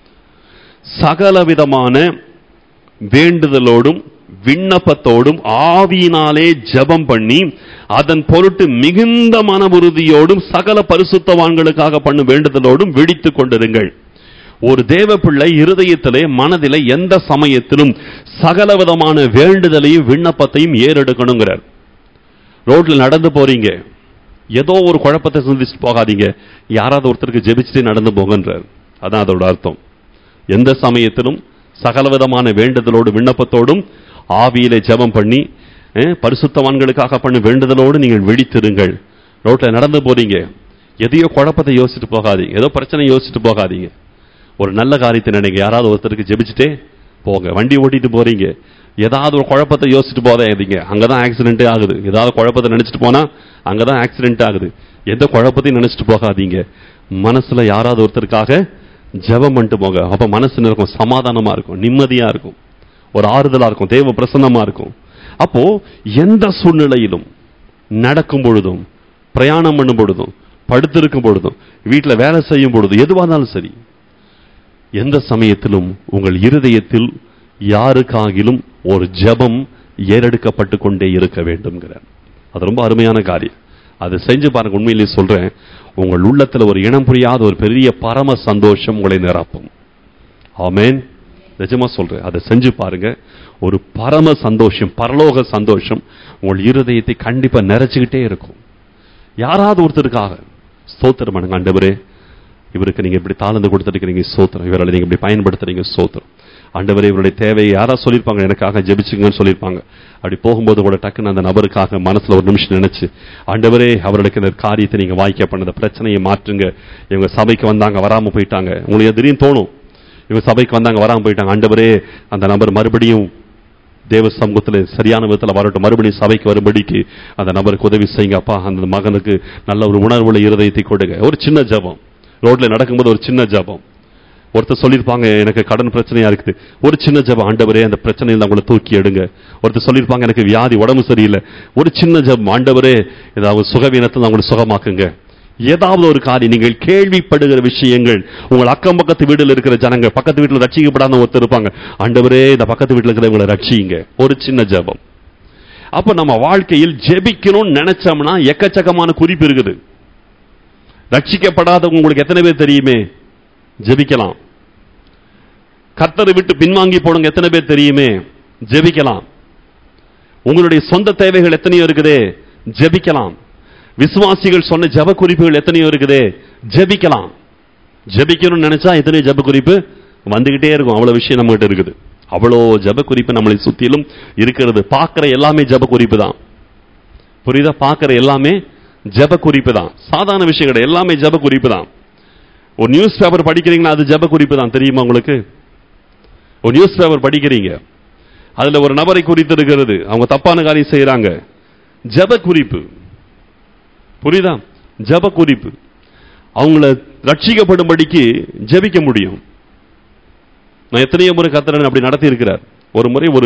சகலவிதமான வேண்டுதலோடும் விண்ணப்பத்தோடும் ஆவியினாலே ஜெபம் பண்ணி அதன் பொருட்டு மிகுந்த மன உறுதியோடும் சகல பரிசுத்தவான்களுக்காக பண்ணும் வேண்டுதலோடும் விழித்துக் கொண்டிருங்கள் ஒரு தேவ பிள்ளை இருதயத்திலே மனதிலே எந்த சமயத்திலும் சகலவிதமான வேண்டுதலையும் விண்ணப்பத்தையும் ஏறெடுக்கணுங்கிறார் ரோட்ல நடந்து போறீங்க ஏதோ ஒரு குழப்பத்தை சிந்திச்சுட்டு போகாதீங்க யாராவது ஒருத்தருக்கு ஜெபிச்சுட்டு நடந்து போகன்றார் அதான் அதோட அர்த்தம் எந்த சமயத்திலும் சகலவிதமான வேண்டுதலோடு விண்ணப்பத்தோடும் ஆவியிலே ஜெபம் பண்ணி அஹ், பரிசுத்தவான்களுக்காக பண்ண வேண்டுதலோடு நீங்கள் விழித்திருங்கள் ரோட்ல நடந்து போறீங்க எதையோ குழப்பத்தை யோசிச்சுட்டு போகாதீங்க ஏதோ பிரச்சனை யோசிச்சுட்டு போகாதீங்க ஒரு நல்ல காரியத்தை நினைங்க யாராவது ஒருத்தருக்கு ஜெபிச்சுட்டே போங்க வண்டி ஓட்டிட்டு போறீங்க ஏதாவது ஒரு குழப்பத்தை யோசிச்சுட்டு போதாதீங்க அங்கதான் ஆக்சிடென்ட்டே ஆகுது ஏதாவது குழப்பத்தை நினைச்சிட்டு போனா அங்கதான் ஆக்சிடென்ட் ஆகுது எந்த குழப்பத்தையும் நினைச்சிட்டு போகாதீங்க மனசுல யாராவது ஒருத்தருக்காக ஜெபம் பண்ணிட்டு போங்க அப்ப மனசு இருக்கும் சமாதானமா இருக்கும் நிம்மதியா இருக்கும் ஒரு ஆறுதலா இருக்கும் தேவ பிரசன்னமா இருக்கும் அப்போ எந்த சூழ்நிலையிலும் நடக்கும் பொழுதும் பிரயாணம் பண்ணும் பொழுதும் படுத்திருக்கும் பொழுதும் வீட்டில் வேலை செய்யும் பொழுதும் எதுவாக இருந்தாலும் சரி எந்த சமயத்திலும் உங்கள் இருதயத்தில் யாருக்காகிலும் ஒரு ஜெபம் ஏறெடுக்கப்பட்டு கொண்டே இருக்க வேண்டும்ங்கிறார் அது ரொம்ப அருமையான காரியம் அதை செஞ்சு பாருங்க உண்மையிலேயே சொல்றேன் உங்கள் உள்ளத்துல ஒரு இனம் புரியாத ஒரு பெரிய பரம சந்தோஷம் உங்களை நிரப்பும் ஆமென் நிஜமா சொல்றேன் அதை செஞ்சு பாருங்க ஒரு பரம சந்தோஷம் பரலோக சந்தோஷம் உங்கள் இருதயத்தை கண்டிப்பா நிறைச்சுக்கிட்டே இருக்கும் யாராவது ஒருத்தருக்காக ஸ்தோத்திரம் பண்ணுங்க ஆண்டவரே இவருக்கு நீங்க இப்படி தாளந்து கொடுத்துருக்கீங்க ஸ்தோத்திரம் இவரை நீங்க இப்படி பயன்படுத்துறீங்க ஸ்தோத்திரம் ஆண்டவரே இவருடைய தேவையை யாரா சொல்லியிருப்பாங்க எனக்காக ஜெபிச்சுங்கன்னு சொல்லியிருப்பாங்க அப்படி போகும்போது கூட டக்குன்னு அந்த நபருக்காக மனசுல ஒரு நிமிஷம் நினைச்சு ஆண்டவரே அவர்களுக்கு இந்த காரியத்தை நீங்க வாய்க்க பண்ண பிரச்சனையை மாற்றுங்க இவங்க சபைக்கு வந்தாங்க வராம போயிட்டாங்க உங்களுக்கு திடீர்னு தோணும் இவங்க சபைக்கு வந்தாங்க வராம போயிட்டாங்க ஆண்டவரே அந்த நபர் மறுபடியும் தேவ சமூகத்தில் சரியான விதத்தில் வரட்டும் மறுபடியும் சபைக்கு வரும்படிக்கு அந்த நபருக்கு உதவி செய்யுங்க அப்பா அந்த மகனுக்கு நல்ல ஒரு உணர்வுள்ள இருதயத்தை கொடுங்க ஒரு சின்ன ஜபம் ரோட்ல நடக்கும்போது ஒரு சின்ன ஜபம் ஒருத்தர் சொல்லியிருப்பாங்க எனக்கு கடன் பிரச்சனையா இருக்குது ஒரு சின்ன ஜபம் ஆண்டவரே அந்த பிரச்சனையில் உங்களை தூக்கி எடுங்க ஒருத்தர் சொல்லியிருப்பாங்க எனக்கு வியாதி உடம்பு சரியில்லை ஒரு சின்ன ஜபம் ஆண்டவரே ஏதாவது சுகவீனத்தில் அவங்களை சுகமாக்குங்க ஏதாவது ஒரு காரியம் நீங்கள் கேள்விப்படுகிற விஷயங்கள் உங்கள் அக்கம் பக்கத்து வீட்டில் இருக்கிற ஜனங்க பக்கத்து வீட்டில் ரட்சிக்கப்படாத ஒருத்தர் இருப்பாங்க ஆண்டவரே இந்த பக்கத்து வீட்டில் இருக்கிறவங்களை ரட்சியுங்க ஒரு சின்ன ஜபம் அப்ப நம்ம வாழ்க்கையில் ஜெபிக்கணும்னு நினைச்சோம்னா எக்கச்சக்கமான குறிப்பு இருக்குது ரட்சிக்கப்படாத உங்களுக்கு எத்தனை பேர் தெரியுமே ஜெபிக்கலாம் கர்த்தரை விட்டு பின்வாங்கி போடுங்க எத்தனை பேர் தெரியுமே ஜெபிக்கலாம் உங்களுடைய சொந்த தேவைகள் எத்தனையோ இருக்குதே ஜெபிக்கலாம் விசுவாசிகள் சொன்ன ஜெப குறிப்புகள் எத்தனையோ இருக்குதே ஜெபிக்கலாம் ஜெபிக்கணும்னு நினைச்சா எத்தனையோ ஜெப குறிப்பு வந்துகிட்டே இருக்கும் அவ்வளவு விஷயம் நம்ம கிட்ட இருக்குது அவ்வளோ ஜெப குறிப்பு நம்மளை சுத்திலும் இருக்கிறது பார்க்கிற எல்லாமே ஜெப குறிப்பு தான் புரியுதா பார்க்கிற எல்லாமே ஜெப குறிப்பு தான் சாதாரண விஷயம் கிடையாது எல்லாமே ஜெப குறிப்பு தான் ஒரு நியூஸ் பேப்பர் படிக்கிறீங்கன்னா அது ஜெப குறிப்பு தான் தெரியுமா உங்களுக்கு ஒரு நியூஸ் பேப்பர் படிக்கிறீங்க அதுல ஒரு நபரை குறித்து இருக்கிறது அவங்க தப்பான காரியம் செய்யறாங்க ஜெப குறிப்பு புரியுதா ஜெப குறிப்பு அவங்கள ரட்சிக்கப்படும்படிக்கு ஜெபிக்க முடியும் நான் எத்தனையோ முறை கத்திரன் அப்படி நடத்தி இருக்கிறார் ஒரு முறை ஒரு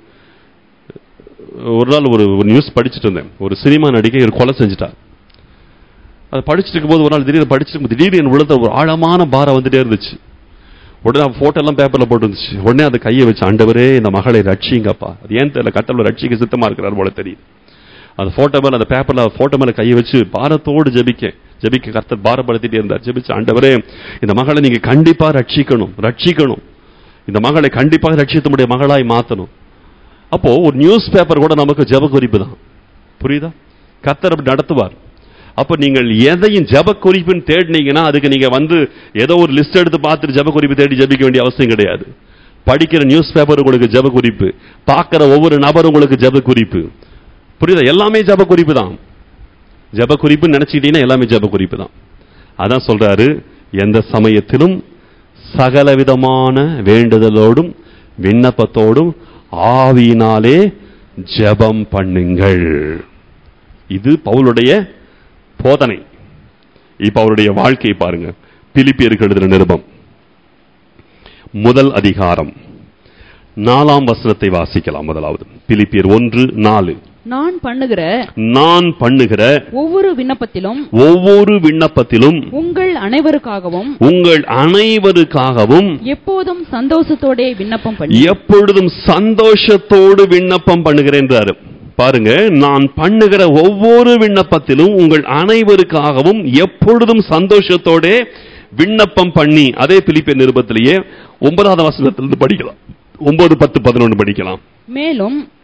ஒரு நாள் ஒரு ஒரு நியூஸ் படிச்சுட்டு இருந்தேன் ஒரு சினிமா நடிகை ஒரு கொலை செஞ்சுட்டார் அதை படிச்சுட்டு இருக்கும்போது ஒரு நாள் திடீர்னு படிச்சுட்டு இருக்கும்போது திடீர்னு என் உள்ளத ஒரு ஆழமான பாரம் வந்துட்டே இருந்துச்சு உடனே போட்டோ எல்லாம் பேப்பர்ல போட்டு இருந்துச்சு உடனே அதை கையை வச்சு ஆண்டவரே இந்த மகளை ரட்சிங்கப்பா அது ஏன் தெரியல கட்டளை ரட்சிக்க சித்தமா இருக்கிறார் போல தெரியுது அந்த போட்டோ மேல அந்த பேப்பர்ல போட்டோ மேல கையை வச்சு பாரத்தோடு ஜெபிக்க ஜெபிக்க கர்த்தர் பாரப்படுத்திட்டே இருந்தார் ஜெபிச்சு ஆண்டவரே இந்த மகளை நீங்க கண்டிப்பா ரட்சிக்கணும் ரட்சிக்கணும் இந்த மகளை கண்டிப்பாக ரட்சித்தமுடைய மகளாய் மாத்தணும் அப்போ ஒரு நியூஸ் பேப்பர் கூட நமக்கு ஜெப குறிப்பு தான் புரியுதா கர்த்தர் அப்படி நடத்துவார் அப்ப நீங்கள் எதையும் ஜெப குறிப்புன்னு தேடினீங்கன்னா அதுக்கு நீங்க வந்து ஏதோ ஒரு லிஸ்ட் எடுத்து பார்த்துட்டு ஜெப குறிப்பு தேடி ஜெபிக்க வேண்டிய அவசியம் கிடையாது படிக்கிற நியூஸ் பேப்பர் உங்களுக்கு ஜெப குறிப்பு பார்க்கிற ஒவ்வொரு நபரும் உங்களுக்கு ஜெப குறிப்பு புரியுதா எல்லாமே ஜெப குறிப்பு தான் ஜெப குறிப்பு நினைச்சுக்கிட்டீங்கன்னா எல்லாமே ஜெப குறிப்பு தான் அதான் சொல்றாரு எந்த சமயத்திலும் சகலவிதமான வேண்டுதலோடும் விண்ணப்பத்தோடும் ஆவியினாலே ஜெபம் பண்ணுங்கள் இது பவுலுடைய போதனை இப்ப அவருடைய வாழ்க்கையை பாருங்க பிலிப்பியருக்கு எழுதின நிருபம் முதல் அதிகாரம் நாலாம் வசனத்தை வாசிக்கலாம் முதலாவது பிலிப்பியர் ஒன்று நாலு
நான் பண்ணுகிற
நான் பண்ணுகிற
ஒவ்வொரு விண்ணப்பத்திலும்
ஒவ்வொரு விண்ணப்பத்திலும்
உங்கள் அனைவருக்காகவும்
உங்கள் அனைவருக்காகவும்
எப்போதும் சந்தோஷத்தோடே விண்ணப்பம் பண்ணி
எப்பொழுதும் சந்தோஷத்தோடு விண்ணப்பம் பண்ணுகிறேன்றாரு பாருங்க நான் பண்ணுகிற ஒவ்வொரு விண்ணப்பத்திலும் உங்கள் அனைவருக்காகவும் எப்பொழுதும் சந்தோஷத்தோட விண்ணப்பம் பண்ணி அதே பிலிப்பிய நிருபத்திலேயே ஒன்பதாவது வசனத்திலிருந்து படிக்கலாம் ஒன்பது பத்து பதினொன்று படிக்கலாம்
மேலும்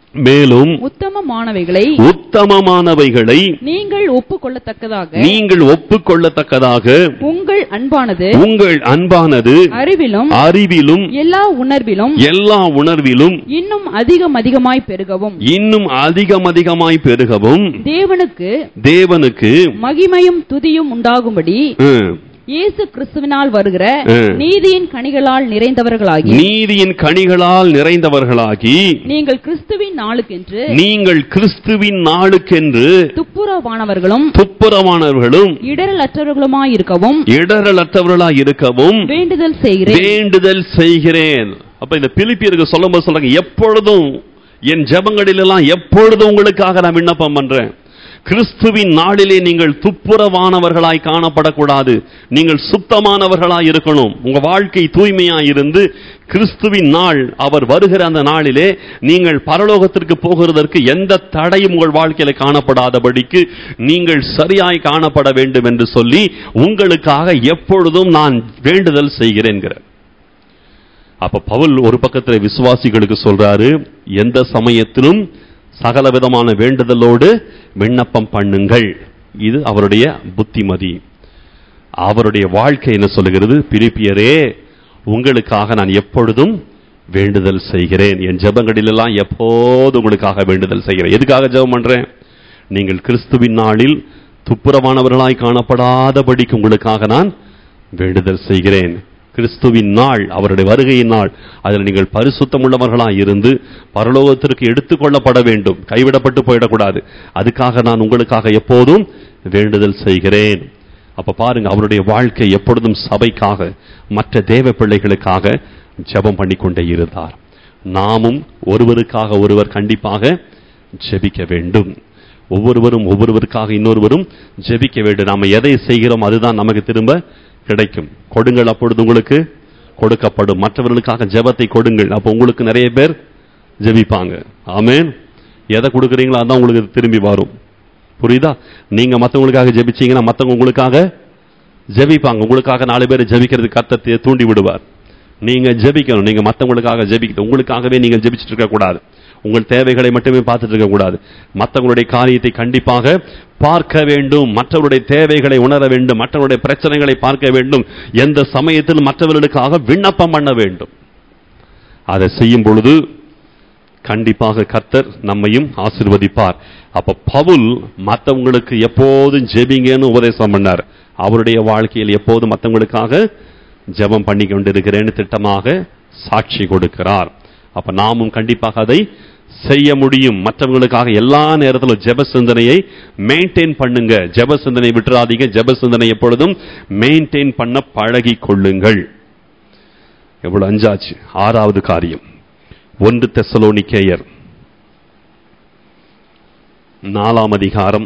மேலும்
உத்தமமானவைகளை
உத்தமமானவைகளை
நீங்கள் ஒப்புக்கொள்ளத்தக்கதாக
நீங்கள் ஒப்புக்கொள்ளத்தக்கதாக
உங்கள் அன்பானது
உங்கள் அன்பானது
அறிவிலும்
அறிவிலும்
எல்லா உணர்விலும்
எல்லா உணர்விலும்
இன்னும் அதிகம் அதிகமாய் பெருகவும்
இன்னும் அதிகம் அதிகமாய் பெருகவும்
தேவனுக்கு
தேவனுக்கு
மகிமையும் துதியும் உண்டாகும்படி
ம்,
இயேசு கிறிஸ்துவினால் வருகிற
ம்.
நீதியின் கனிகளால் நிறைந்தவர்களாகி
நீதியின் கனிகளால் நிறைந்தவர்களாகி
நீங்கள் கிறிஸ்துவின் நாளுக்கென்று
நீங்கள் கிறிஸ்துவின் நாளுக்கென்று
துப்புரவானவர்களும்
துப்புரவானவர்களும்
இடரலற்றவர்களுமாயிருக்கவும்
இடரலற்றவர்களாய் இருக்கவும்
வேண்டுதல் செய்கிறேன்
வேண்டுதல் செய்கிறேன் அப்ப இந்த பிலிப்பியருக்கு சொல்லும்போது சொல்றாங்க எப்பொழுதும் என் ஜெபங்களிலெல்லாம் எப்பொழுதும் உங்களுக்காக நான் விண்ணப்பம் பண்றேன் கிறிஸ்துவின் நாளிலே நீங்கள் துப்புரவானவர்களாய் காணப்படக்கூடாது நீங்கள் சுத்தமானவர்களாய் இருக்கணும் உங்க வாழ்க்கை தூய்மையாய் இருந்து கிறிஸ்துவின் நாள் அவர் வருகிற அந்த நாளிலே நீங்கள் பரலோகத்திற்கு போகிறதற்கு எந்த தடையும் உங்கள் வாழ்க்கையில காணப்படாதபடிக்கு நீங்கள் சரியாய் காணப்பட வேண்டும் என்று சொல்லி உங்களுக்காக எப்பொழுதும் நான் வேண்டுதல் செய்கிறேன்கிறார் அப்ப பவுல் ஒரு பக்கத்துல விசுவாசிகளுக்கு சொல்றாரு எந்த சமயத்திலும் சகல விதமான வேண்டுதலோடு விண்ணப்பம் பண்ணுங்கள் இது அவருடைய புத்திமதி அவருடைய வாழ்க்கை என்ன சொல்லுகிறது பிரிப்பியரே உங்களுக்காக நான் எப்பொழுதும் வேண்டுதல் செய்கிறேன் என் ஜெபங்களிலெல்லாம் எப்போது உங்களுக்காக வேண்டுதல் செய்கிறேன் எதுக்காக ஜெபம் பண்றேன் நீங்கள் கிறிஸ்துவின் நாளில் துப்புரவானவர்களாய் காணப்படாதபடிக்கு உங்களுக்காக நான் வேண்டுதல் செய்கிறேன் கிறிஸ்துவின் நாள் அவருடைய வருகையின் நாள் அதில் நீங்கள் பரிசுத்தம் உள்ளவர்களாய் இருந்து பரலோகத்திற்கு எடுத்துக்கொள்ளப்பட வேண்டும் கைவிடப்பட்டு போயிடக்கூடாது அதுக்காக நான் உங்களுக்காக எப்போதும் வேண்டுதல் செய்கிறேன் அப்ப பாருங்க அவருடைய வாழ்க்கை எப்பொழுதும் சபைக்காக மற்ற தேவ பிள்ளைகளுக்காக ஜெபம் பண்ணி கொண்டே இருந்தார் நாமும் ஒருவருக்காக ஒருவர் கண்டிப்பாக ஜெபிக்க வேண்டும் ஒவ்வொருவரும் ஒவ்வொருவருக்காக இன்னொருவரும் ஜெபிக்க வேண்டும் நாம எதை செய்கிறோம் அதுதான் நமக்கு திரும்ப கிடைக்கும் கொடுங்கள் அப்பொழுது உங்களுக்கு கொடுக்கப்படும் மற்றவர்களுக்காக ஜெபத்தை கொடுங்கள் அப்போ உங்களுக்கு நிறைய பேர் ஜெபிப்பாங்க ஆமென் எதை கொடுக்குறீங்களோ அதான் உங்களுக்கு திரும்பி வரும் புரியுதா நீங்க மத்தவங்களுக்காக ஜெபிச்சீங்கன்னா மத்தவங்க உங்களுக்காக ஜெபிப்பாங்க உங்களுக்காக நாலு பேர் ஜெபிக்கிறது கத்தத்தை தூண்டி விடுவார் நீங்க ஜெபிக்கணும் நீங்க மத்தவங்களுக்காக ஜெபிக்கணும் உங்களுக்காகவே நீங்க ஜெபிச்சிட்டு இருக்க கூடாது உங்கள் தேவைகளை மட்டுமே பார்த்துட்டு இருக்க கூடாது மற்றவங்களுடைய காரியத்தை கண்டிப்பாக பார்க்க வேண்டும் மற்றவருடைய தேவைகளை உணர வேண்டும் மற்றவருடைய பிரச்சனைகளை பார்க்க வேண்டும் எந்த சமயத்தில் மற்றவர்களுக்காக விண்ணப்பம் பண்ண வேண்டும் அதை செய்யும் பொழுது கண்டிப்பாக கர்த்தர் நம்மையும் ஆசிர்வதிப்பார் அப்ப பவுல் மற்றவங்களுக்கு எப்போதும் ஜெபிங்கன்னு உபதேசம் பண்ணார் அவருடைய வாழ்க்கையில் எப்போதும் மற்றவங்களுக்காக ஜெபம் பண்ணி கொண்டிருக்கிறேன்னு திட்டமாக சாட்சி கொடுக்கிறார் அப்ப நாமும் கண்டிப்பாக அதை செய்ய முடியும் மற்றவங்களுக்காக எல்லா நேரத்திலும் ஜெப சிந்தனையை மெயின்டைன் பண்ணுங்க ஜெப சிந்தனை விட்டுறாதீங்க ஜெப சிந்தனை எப்பொழுதும் மெயின்டைன் பண்ண பழகி கொள்ளுங்கள் எவ்வளவு அஞ்சாச்சு ஆறாவது காரியம் ஒன்று தெசலோனிக்கேயர் நாலாம் அதிகாரம்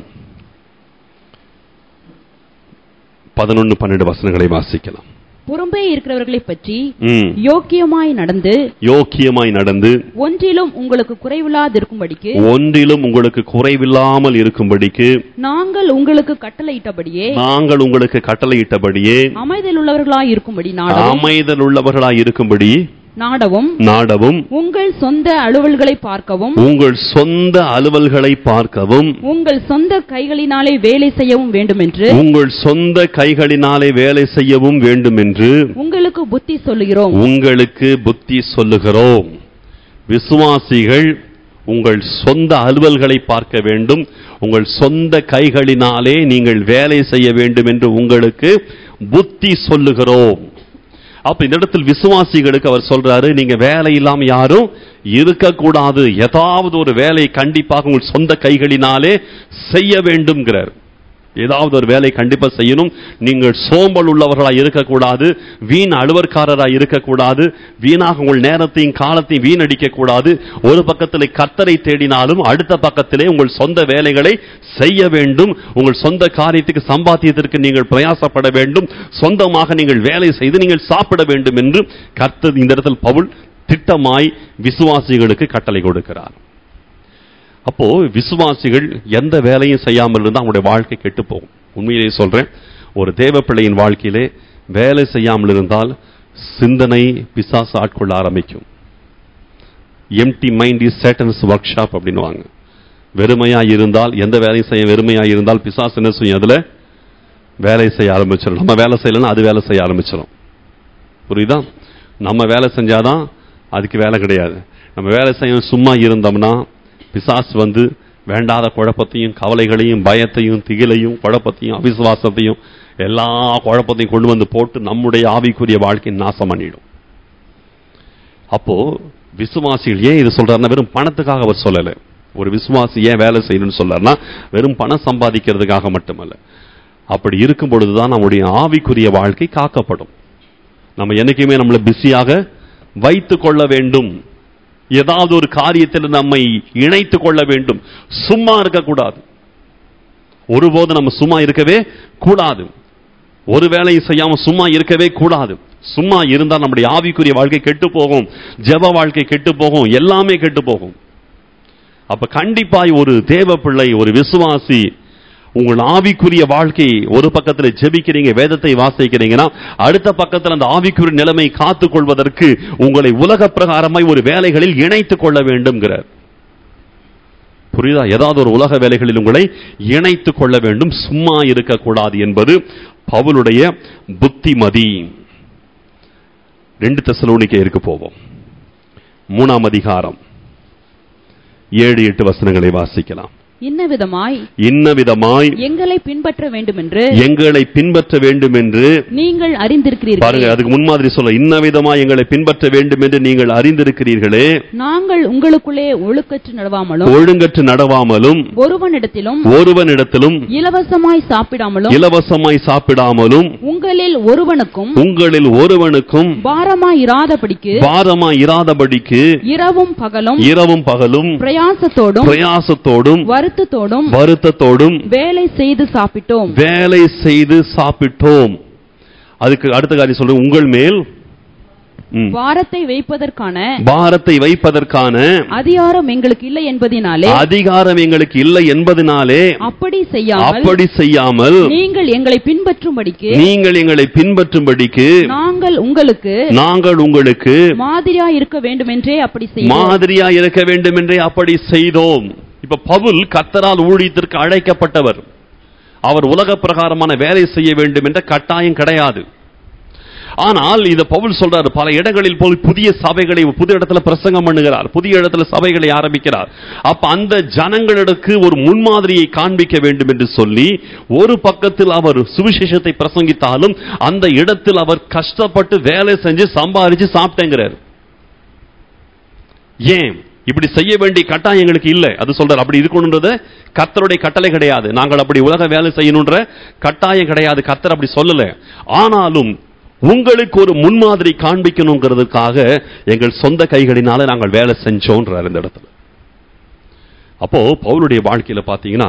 பதினொன்னு பன்னெண்டு வசனங்களை வாசிக்கலாம்
புறம்பே இருக்கிறவர்களை பற்றி
ம்.
யோக்கியமாய் நடந்து
யோக்கியமாய் நடந்து
ஒன்றிலும் உங்களுக்கு குறைவில்லாதிருக்கும்படிக்கு
ஒன்றிலும் உங்களுக்கு குறைவில்லாமல் இருக்கும்படிக்கு
நாங்கள் உங்களுக்கு கட்டளையிட்டபடியே
நாங்கள் உங்களுக்கு கட்டளையிட்டபடியே
அமைதல் உள்ளவர்களாய் இருக்கும்படி நாடவும்
அமைதல் உள்ளவர்களாய் இருக்கும்படி
நாடவும்
நாடவும்
உங்கள் சொந்த அலுவல்களை பார்க்கவும்
உங்கள் சொந்த அலுவல்களை பார்க்கவும்
உங்கள் சொந்த கைகளினாலே வேலை செய்யவும் வேண்டுமென்று
உங்கள் சொந்த கைகளினாலே வேலை செய்யவும் வேண்டும் என்று
உங்களுக்கு புத்தி சொல்லுகிறோம்
உங்களுக்கு புத்தி சொல்லுகிறோம் விசுவாசிகள் உங்கள் சொந்த அலுவல்களை பார்க்க வேண்டும் உங்கள் சொந்த கைகளினாலே நீங்கள் வேலை செய்ய வேண்டும் என்று உங்களுக்கு புத்தி சொல்லுகிறோம் அப்ப இந்த இடத்தில் விசுவாசிகளுக்கு அவர் சொல்றாரு நீங்க வேலை இல்லாம யாரும் இருக்கக்கூடாது ஏதாவது ஒரு வேலை கண்டிப்பாக உங்கள் சொந்த கைகளினாலே செய்ய வேண்டும்ங்கிறார் ஏதாவது ஒரு வேலை கண்டிப்பா செய்யணும் நீங்கள் சோம்பல் உள்ளவர்களாய் இருக்கக்கூடாது வீண் அலுவற்காரராய் இருக்கக்கூடாது வீணாக உங்கள் நேரத்தையும் காலத்தையும் வீணடிக்க கூடாது ஒரு பக்கத்திலே கத்தரை தேடினாலும் அடுத்த பக்கத்திலே உங்கள் சொந்த வேலைகளை செய்ய வேண்டும் உங்கள் சொந்த காரியத்துக்கு சம்பாத்தியத்திற்கு நீங்கள் பிரயாசப்பட வேண்டும் சொந்தமாக நீங்கள் வேலை செய்து நீங்கள் சாப்பிட வேண்டும் என்று கர்த்தர் இந்த இடத்தில் பவுல் திட்டமாய் விசுவாசிகளுக்கு கட்டளை கொடுக்கிறார் அப்போ விசுவாசிகள் எந்த வேலையும் செய்யாமல் இருந்தால் அவங்களுடைய வாழ்க்கை கெட்டு போகும் உண்மையிலேயே சொல்றேன் ஒரு தேவ பிள்ளையின் வாழ்க்கையிலே வேலை செய்யாமல் இருந்தால் சிந்தனை பிசாசு ஆட்கொள்ள ஆரம்பிக்கும் empty mind is Satan's workshop அப்படின்னுவாங்க வெறுமையா இருந்தால் எந்த வேலையும் செய்ய வெறுமையா இருந்தால் பிசாசு என்ன செய்யும் அதுல வேலை செய்ய ஆரம்பிச்சிடும் நம்ம வேலை செய்யலைன்னா அது வேலை செய்ய ஆரம்பிச்சிடும் புரியுதா நம்ம வேலை செஞ்சாதான் அதுக்கு வேலை கிடையாது நம்ம வேலை செய்ய சும்மா இருந்தோம்னா பிசாசு வந்து வேண்டாத குழப்பத்தையும் கவலைகளையும் பயத்தையும் திகிலையும் குழப்பத்தையும் அவிசுவாசத்தையும் எல்லா குழப்பத்தையும் கொண்டு வந்து போட்டு நம்முடைய ஆவிக்குரிய வாழ்க்கையை நாசம் பண்ணிடும் அப்போ விசுவாசிகள் ஏன் இது சொல்றாருன்னா வெறும் பணத்துக்காக அவர் சொல்லல ஒரு விசுவாசி ஏன் வேலை செய்யணும்னு சொல்றாருன்னா வெறும் பணம் சம்பாதிக்கிறதுக்காக மட்டுமல்ல அப்படி இருக்கும் பொழுதுதான் நம்முடைய ஆவிக்குரிய வாழ்க்கை காக்கப்படும் நம்ம என்னைக்குமே நம்மளை பிஸியாக வைத்துக் கொள்ள வேண்டும் ஏதாவது ஒரு காரியத்தில் நம்மை இணைத்துக் கொள்ள வேண்டும் சும்மா இருக்கக்கூடாது ஒருபோது நம்ம சும்மா இருக்கவே கூடாது ஒரு வேலையும் செய்யாம சும்மா இருக்கவே கூடாது சும்மா இருந்தால் நம்முடைய ஆவிக்குரிய வாழ்க்கை கெட்டு போகும் ஜெப வாழ்க்கை கெட்டு போகும் எல்லாமே கெட்டு போகும் அப்ப கண்டிப்பாய் ஒரு தேவ பிள்ளை ஒரு விசுவாசி உங்கள் ஆவிக்குரிய வாழ்க்கை ஒரு பக்கத்துல ஜெபிக்கிறீங்க வேதத்தை வாசிக்கிறீங்கன்னா அடுத்த பக்கத்துல அந்த ஆவிக்குரிய நிலைமை காத்துக் கொள்வதற்கு உங்களை உலக பிரகாரமாய் ஒரு வேலைகளில் இணைத்துக் கொள்ள வேண்டும்ங்கிறார் புரியுதா ஏதாவது ஒரு உலக வேலைகளில் உங்களை இணைத்துக் கொள்ள வேண்டும் சும்மா இருக்கக்கூடாது என்பது பவுலுடைய புத்திமதி ரெண்டு தெசலோனிக்கேயருக்கு போவோம் மூணாம் அதிகாரம் ஏழு எட்டு வசனங்களை வாசிக்கலாம்
இன்ன விதமாய்
இன்ன விதமாய்
எங்களை பின்பற்ற வேண்டுமென்று
எங்களை பின்பற்ற வேண்டும் என்று
நீங்கள்
பாருங்க
அறிந்திருக்கிறீர்கள்
அதுக்கு முன்மாதிரி சொல்ல இன்ன விதமாய் எங்களை பின்பற்ற வேண்டும் என்று நீங்கள் அறிந்திருக்கிறீர்களே
நாங்கள் உங்களுக்குள்ளே ஒழுக்கற்று நடவாமலும்
ஒழுங்கற்று நடவாமலும்
ஒருவனிடத்திலும்
ஒருவனிடத்திலும்
இலவசமாய் சாப்பிடாமலும்
இலவசமாய் சாப்பிடாமலும்
உங்களில் ஒருவனுக்கும்
உங்களில் ஒருவனுக்கும்
பாரமாய் இராதபடிக்கு
பாரமாய் இராதபடிக்கு
இரவும் பகலும்
இரவும் பகலும்
பிரயாசத்தோடும்
பிரயாசத்தோடும்
வருத்தத்தோடும்
வருத்தத்தோடும்
வேலை செய்து சாப்பிட்டோம்
வேலை செய்து சாப்பிட்டோம் அதுக்கு அடுத்த காரியம் சொல்றேன் உங்கள் மேல் ம்,
வாரத்தை வைப்பதற்கான
பாரத்தை வைப்பதற்கான
அதிகாரம் எங்களுக்கு இல்லை என்பதினாலே
அதிகாரம் எங்களுக்கு இல்லை என்பதனாலே
அப்படி செய்யாமல்
அப்படி செய்யாமல்
நீங்கள் எங்களை பின்பற்றும்படிக்கு
நீங்கள் எங்களை பின்பற்றும்படிக்கு
நாங்கள் உங்களுக்கு
நாங்கள் உங்களுக்கு
மாதிரியா இருக்க வேண்டுமென்றே அப்படி செய்தோம்
மாதிரியா இருக்க வேண்டும் என்றே அப்படி செய்தோம் இப்ப பவுல் கத்தரால் ஊழியத்திற்கு அழைக்கப்பட்டவர் அவர் உலக பிரகாரமான வேலை செய்ய வேண்டும் என்ற கட்டாயம் கிடையாது ஆனால் இந்த பவுல் சொல்றாரு பல இடங்களில் போய் புதிய சபைகளை புதிய இடத்துல பிரசங்கம் பண்ணுகிறார் புதிய இடத்துல சபைகளை ஆரம்பிக்கிறார் அப்ப அந்த ஜனங்களுக்கு ஒரு முன்மாதிரியை காண்பிக்க வேண்டும் என்று சொல்லி ஒரு பக்கத்தில் அவர் சுவிசேஷத்தை பிரசங்கித்தாலும் அந்த இடத்தில் அவர் கஷ்டப்பட்டு வேலை செஞ்சு சம்பாதிச்சு சாப்பிட்டேங்கிறார் ஏன் இப்படி செய்ய வேண்டிய கட்டாயம் எங்களுக்கு இல்லை அது சொல்றாரு அப்படி இருக்கணுன்றது கர்த்தருடைய கட்டளை கிடையாது நாங்கள் அப்படி உலக வேலை செய்யணுன்ற கட்டாயம் கிடையாது கர்த்தர் அப்படி சொல்லல ஆனாலும் உங்களுக்கு ஒரு முன்மாதிரி காண்பிக்கணுங்கிறதுக்காக எங்கள் சொந்த கைகளினால நாங்கள் வேலை செஞ்சோன்றார் இந்த இடத்துல அப்போ பவுலுடைய வாழ்க்கையில பாத்தீங்கன்னா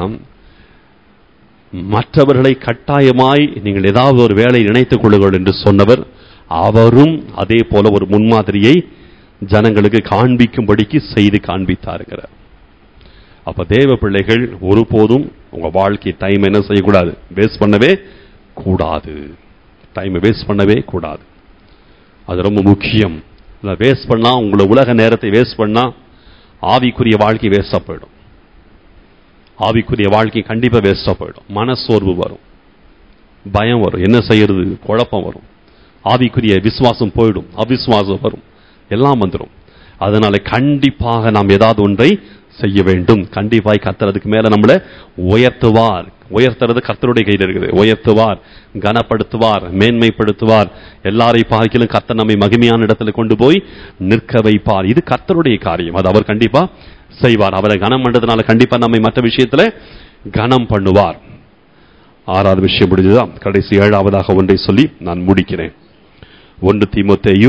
மற்றவர்களை கட்டாயமாய் நீங்கள் ஏதாவது ஒரு வேலை இணைத்துக் கொள்ளுங்கள் என்று சொன்னவர் அவரும் அதே போல ஒரு முன்மாதிரியை ஜனங்களுக்கு காண்பிக்கும்படிக்கு செய்து காண்பித்தாருங்கிறார் அப்ப தேவ பிள்ளைகள் ஒருபோதும் உங்க வாழ்க்கை டைம் என்ன செய்யக்கூடாது வேஸ்ட் பண்ணவே கூடாது டைமை வேஸ்ட் பண்ணவே கூடாது அது ரொம்ப முக்கியம் வேஸ்ட் பண்ணா உங்களை உலக நேரத்தை வேஸ்ட் பண்ணா ஆவிக்குரிய வாழ்க்கை வேஸ்டா போயிடும் ஆவிக்குரிய வாழ்க்கை கண்டிப்பா வேஸ்டா போயிடும் மனசோர்வு வரும் பயம் வரும் என்ன செய்யறது குழப்பம் வரும் ஆவிக்குரிய விசுவாசம் போயிடும் அவிசுவாசம் வரும் எல்லாம் வந்துடும் அதனால கண்டிப்பாக நாம் ஏதாவது ஒன்றை செய்ய வேண்டும் கண்டிப்பாய் கர்த்தர் அதுக்கு மேல நம்மளை உயர்த்துவார் உயர்த்துறது கர்த்தருடைய கையில் இருக்குது உயர்த்துவார் கனப்படுத்துவார் மேன்மைப்படுத்துவார் எல்லாரை பார்க்கிலும் கர்த்தர் நம்மை மகிமையான இடத்துல கொண்டு போய் நிற்க வைப்பார் இது கர்த்தருடைய காரியம் அது அவர் கண்டிப்பா செய்வார் அவரை கனம் பண்றதுனால கண்டிப்பா நம்மை மற்ற விஷயத்துல கனம் பண்ணுவார் ஆறாவது விஷயம் முடிஞ்சுதா கடைசி ஏழாவதாக ஒன்றை சொல்லி நான் முடிக்கிறேன் ஒன்று தீமோத்தேயு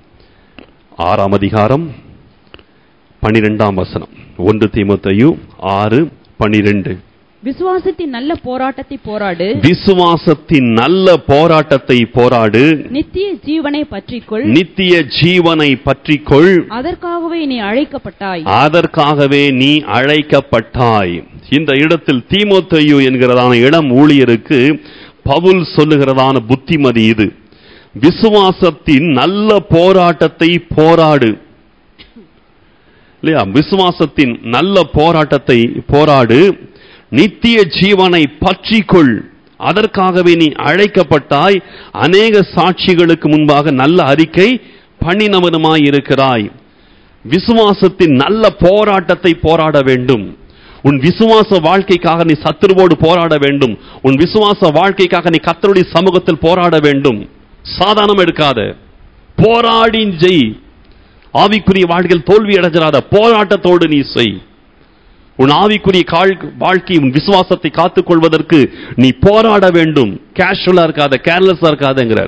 ஆறாம் அதிகாரம் பனிரெண்டாம் வசனம் ஒன்று தீமோத்தேயு ஆறு பனிரெண்டு
விசுவாசத்தின் நல்ல போராட்டத்தை போராடு
விசுவாசத்தின் நல்ல போராட்டத்தை போராடு
நித்திய ஜீவனை பற்றிக்கொள்
நித்திய ஜீவனை பற்றிக்கொள்
அதற்காகவே நீ அழைக்கப்பட்டாய்
அதற்காகவே நீ அழைக்கப்பட்டாய் இந்த இடத்தில் தீமோத்தேயு என்கிறதான இளம் ஊழியருக்கு பவுல் சொல்லுகிறதான புத்திமதி இது விசுவாசத்தின் நல்ல போராட்டத்தை போராடு இல்லையா விசுவாசத்தின் நல்ல போராட்டத்தை போராடு நித்திய ஜீவனை பற்றிக்கொள் அதற்காகவே நீ அழைக்கப்பட்டாய் அநேக சாட்சிகளுக்கு முன்பாக நல்ல அறிக்கை பண்ணினவனுமாய் இருக்கிறாய் விசுவாசத்தின் நல்ல போராட்டத்தை போராட வேண்டும் உன் விசுவாச வாழ்க்கைக்காக நீ சத்துருவோடு போராட வேண்டும் உன் விசுவாச வாழ்க்கைக்காக நீ கத்தருடைய சமூகத்தில் போராட வேண்டும் சாதாரணம் எடுக்காத போராடி ஜெய் ஆவிக்குரிய வாழ்க்கையில் தோல்வி அடைஞ்சிடாத போராட்டத்தோடு நீ செய் உன் ஆவிக்குரிய கால் வாழ்க்கை உன் விசுவாசத்தை காத்துக் கொள்வதற்கு நீ போராட வேண்டும் கேஷுவலா இருக்காத கேர்லெஸ்ஸா இருக்காதங்கிறார்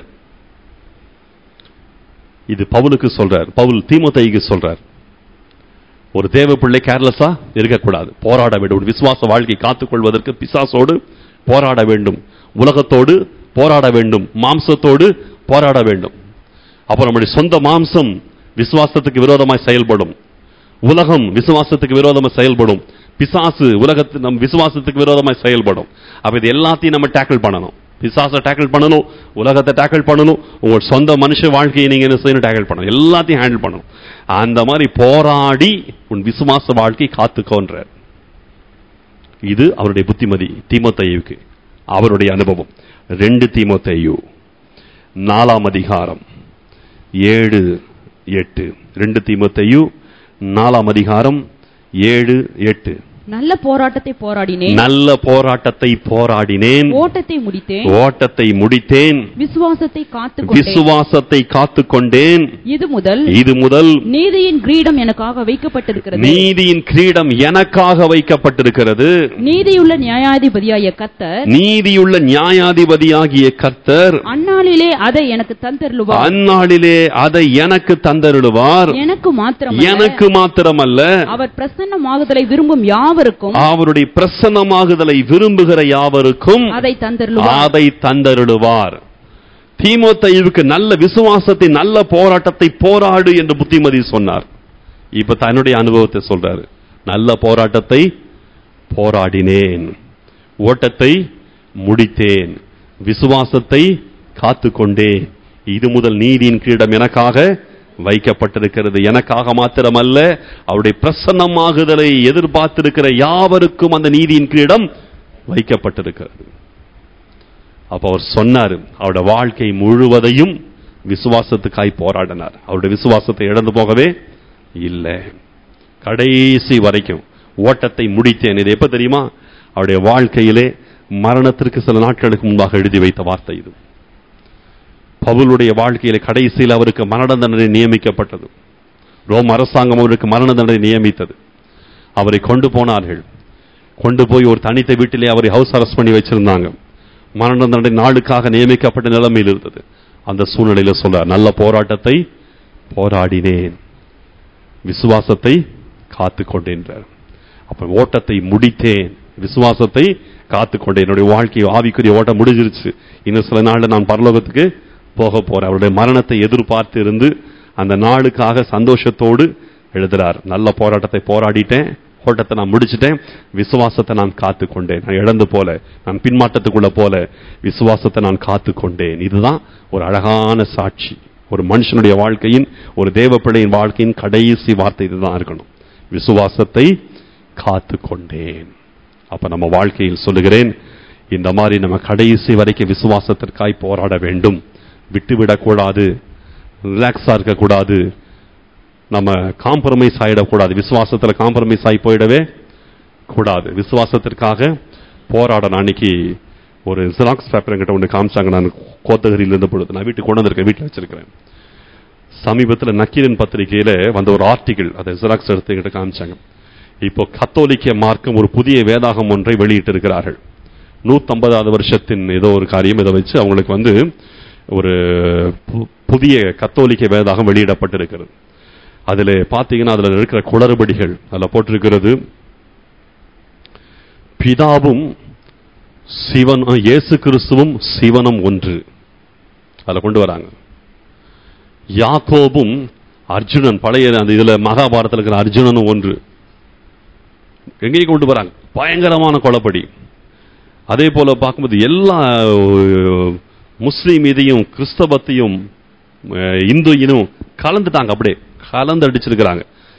இது பவுலுக்கு சொல்றார் பவுல் தீமோத்தேயுக்கு சொல்றார் ஒரு தேவ பிள்ளை கேர்லெஸ்ஸா இருக்கக்கூடாது போராட வேண்டும் ஒரு விசுவாச வாழ்க்கை காத்துக் கொள்வதற்கு பிசாசோடு போராட வேண்டும் உலகத்தோடு போராட வேண்டும் மாம்சத்தோடு போராட வேண்டும் அப்ப நம்முடைய சொந்த மாம்சம் விசுவாசத்துக்கு விரோதமாய் செயல்படும் உலகம் விசுவாசத்துக்கு விரோதமாய் செயல்படும் பிசாசு உலகத்து நம் விசுவாசத்துக்கு விரோதமாய் செயல்படும் அப்ப இது எல்லாத்தையும் நம்ம டேக்கிள் பண்ணணும் பிசாசை டேக்கிள் பண்ணணும் உலகத்தை டேக்கிள் பண்ணணும் உங்க சொந்த மனுஷ வாழ்க்கையை நீங்க என்ன செய்யணும் டேக்கிள் பண்ணணும் எல்லாத்தையும் ஹேண்டில் பண்ணணும் அந்த மாதிரி போராடி உன் விசுவாச வாழ்க்கை காத்துக்கோன்றார் இது அவருடைய புத்திமதி தீமோத்தேயுவுக்கு அவருடைய அனுபவம் ரெண்டு தீமோத்தேயு நாலாம் அதிகாரம் ஏழு எட்டு ரெண்டு தீமோத்தேயு நாலாம் அதிகாரம் ஏழு எட்டு
நல்ல போராட்டத்தை போராடினேன்
நல்ல போராட்டத்தை போராடினேன்
ஓட்டத்தை முடித்தேன்
ஓட்டத்தை முடித்தேன்
விசுவாசத்தை காத்துக்கொண்டேன்
விசுவாசத்தை காத்துக்கொண்டேன்
இது முதல்
இது முதல்
நீதியின் கிரீடம் எனக்காக வைக்கப்பட்டிருக்கிறது
நீதியின் கிரீடம் எனக்காக வைக்கப்பட்டிருக்கிறது
நீதியுள்ள நியாயாதிபதியாய கத்தர்
நீதியுள்ள நியாயாதிபதியாகிய கர்த்தர்
அந்நாளிலே அதை எனக்கு தந்தருளுவார்
அந்நாளிலே அதை எனக்கு தந்தருளுவார்
எனக்கு மாத்திரம்
எனக்கு மாத்திரமல்ல
அவர் பிரசன்னமாகுதலை விரும்பும் யாவருக்கும்
அவருடைய பிரசன்னமாகுதலை விரும்புகிற யாவருக்கும்
அதை தந்தருளுவார்
அதை தந்தருளுவார் தீமோத்தேயுவுக்கு நல்ல விசுவாசத்தை நல்ல போராட்டத்தை போராடு என்று புத்திமதி சொன்னார் இப்ப தன்னுடைய அனுபவத்தை சொல்றாரு நல்ல போராட்டத்தை போராடினேன் ஓட்டத்தை முடித்தேன் விசுவாசத்தை காத்துக்கொண்டேன் இது முதல் நீதியின் கிரீடம் எனக்காக வைக்கப்பட்டிருக்கிறது எனக்காக மாத்திரமல்ல அவருடைய பிரசன்னமாகுதலை எதிர்பார்த்திருக்கிற யாவருக்கும் அந்த நீதியின் கிரீடம் வைக்கப்பட்டிருக்கிறது அப்ப அவர் சொன்னார் அவருடைய வாழ்க்கை முழுவதையும் விசுவாசத்துக்காய் போராடினார் அவருடைய விசுவாசத்தை இழந்து போகவே இல்லை கடைசி வரைக்கும் ஓட்டத்தை முடித்தேன் இது எப்ப தெரியுமா அவருடைய வாழ்க்கையிலே மரணத்திற்கு சில நாட்களுக்கு முன்பாக எழுதி வைத்த வார்த்தை இது பவுலுடைய வாழ்க்கையில கடைசியில் அவருக்கு மரண தண்டனை நியமிக்கப்பட்டது ரோம் அரசாங்கம் அவருக்கு மரண தண்டனை நியமித்தது அவரை கொண்டு போனார்கள் கொண்டு போய் ஒரு தனித்த வீட்டிலே அவரை ஹவுஸ் அரெஸ்ட் பண்ணி வச்சிருந்தாங்க மரண தண்டனை நாளுக்காக நியமிக்கப்பட்ட நிலைமையில் இருந்தது அந்த சூழ்நிலையில சொல்றார் நல்ல போராட்டத்தை போராடினேன் விசுவாசத்தை காத்துக்கொண்டேன்றார் அப்ப ஓட்டத்தை முடித்தேன் விசுவாசத்தை காத்துக்கொண்டேன் என்னுடைய வாழ்க்கை ஆவிக்குரிய ஓட்டம் முடிஞ்சிருச்சு இன்னும் சில நாள்ல நான் பரலோகத்துக்கு போக போறேன் அவருடைய மரணத்தை எதிர்பார்த்து இருந்து அந்த நாளுக்காக சந்தோஷத்தோடு எழுதுறார் நல்ல போராட்டத்தை போராடிட்டேன் ஓட்டத்தை நான் முடிச்சிட்டேன் விசுவாசத்தை நான் காத்துக்கொண்டேன் நான் இழந்து போல நான் பின்மாற்றத்துக்குள்ள போல விசுவாசத்தை நான் காத்துக்கொண்டேன் இதுதான் ஒரு அழகான சாட்சி ஒரு மனுஷனுடைய வாழ்க்கையின் ஒரு தேவ பிள்ளையின் வாழ்க்கையின் கடைசி வார்த்தை இதுதான் இருக்கணும் விசுவாசத்தை காத்துக்கொண்டேன் அப்ப நம்ம வாழ்க்கையில் சொல்லுகிறேன் இந்த மாதிரி நம்ம கடைசி வரைக்கும் விசுவாசத்திற்காய் போராட வேண்டும் விட்டுவிடக்கூடாது ரிலாக்ஸா இருக்கக்கூடாது நம்ம காம்ப்ரமைஸ் ஆயிடக்கூடாது விசுவாசத்துல காம்ப்ரமைஸ் ஆகி போயிடவே கூடாது விசுவாசத்திற்காக போராடணும் அன்னைக்கு ஒரு ஜெராக்ஸ் பேப்பர் என்கிட்ட ஒன்று காமிச்சாங்க நான் கோத்தகிரியில் இருந்த பொழுது நான் வீட்டுக்கு கொண்டு வந்திருக்கேன் வீட்டில் வச்சிருக்கிறேன் சமீபத்தில் நக்கீரன் பத்திரிகையில வந்த ஒரு ஆர்டிகிள் அதை ஜெராக்ஸ் எடுத்து என்கிட்ட காமிச்சாங்க இப்போ கத்தோலிக்க மார்க்கம் ஒரு புதிய வேதாகம் ஒன்றை வெளியிட்டு இருக்கிறார்கள் நூத்தம்பதாவது வருஷத்தின் ஏதோ ஒரு காரியம் இதை வச்சு அவங்களுக்கு வந்து ஒரு பு- புதிய கத்தோலிக்க வேதாகம் வெளியிடப்பட்டிருக்கிறது அதுல பாத்தீங்கன்னா அதுல இருக்கிற குளறுபடிகள் அதுல போட்டிருக்கிறது பிதாவும் சிவன் இயேசு கிறிஸ்துவும் சிவனும் ஒன்று அதுல கொண்டு வராங்க யாக்கோபும் அர்ஜுனன் பழைய அந்த இதுல மகாபாரதத்தில் இருக்கிற அர்ஜுனனும் ஒன்று எங்கேயும் கொண்டு வராங்க பயங்கரமான குளப்படி அதே போல பார்க்கும்போது எல்லா அஹ், முஸ்லீம் இதையும் கிறிஸ்தவத்தையும் அஹ், இந்து இனும் கலந்துட்டாங்க அப்படியே கலந்து அடிச்சிருக்கிறாங்க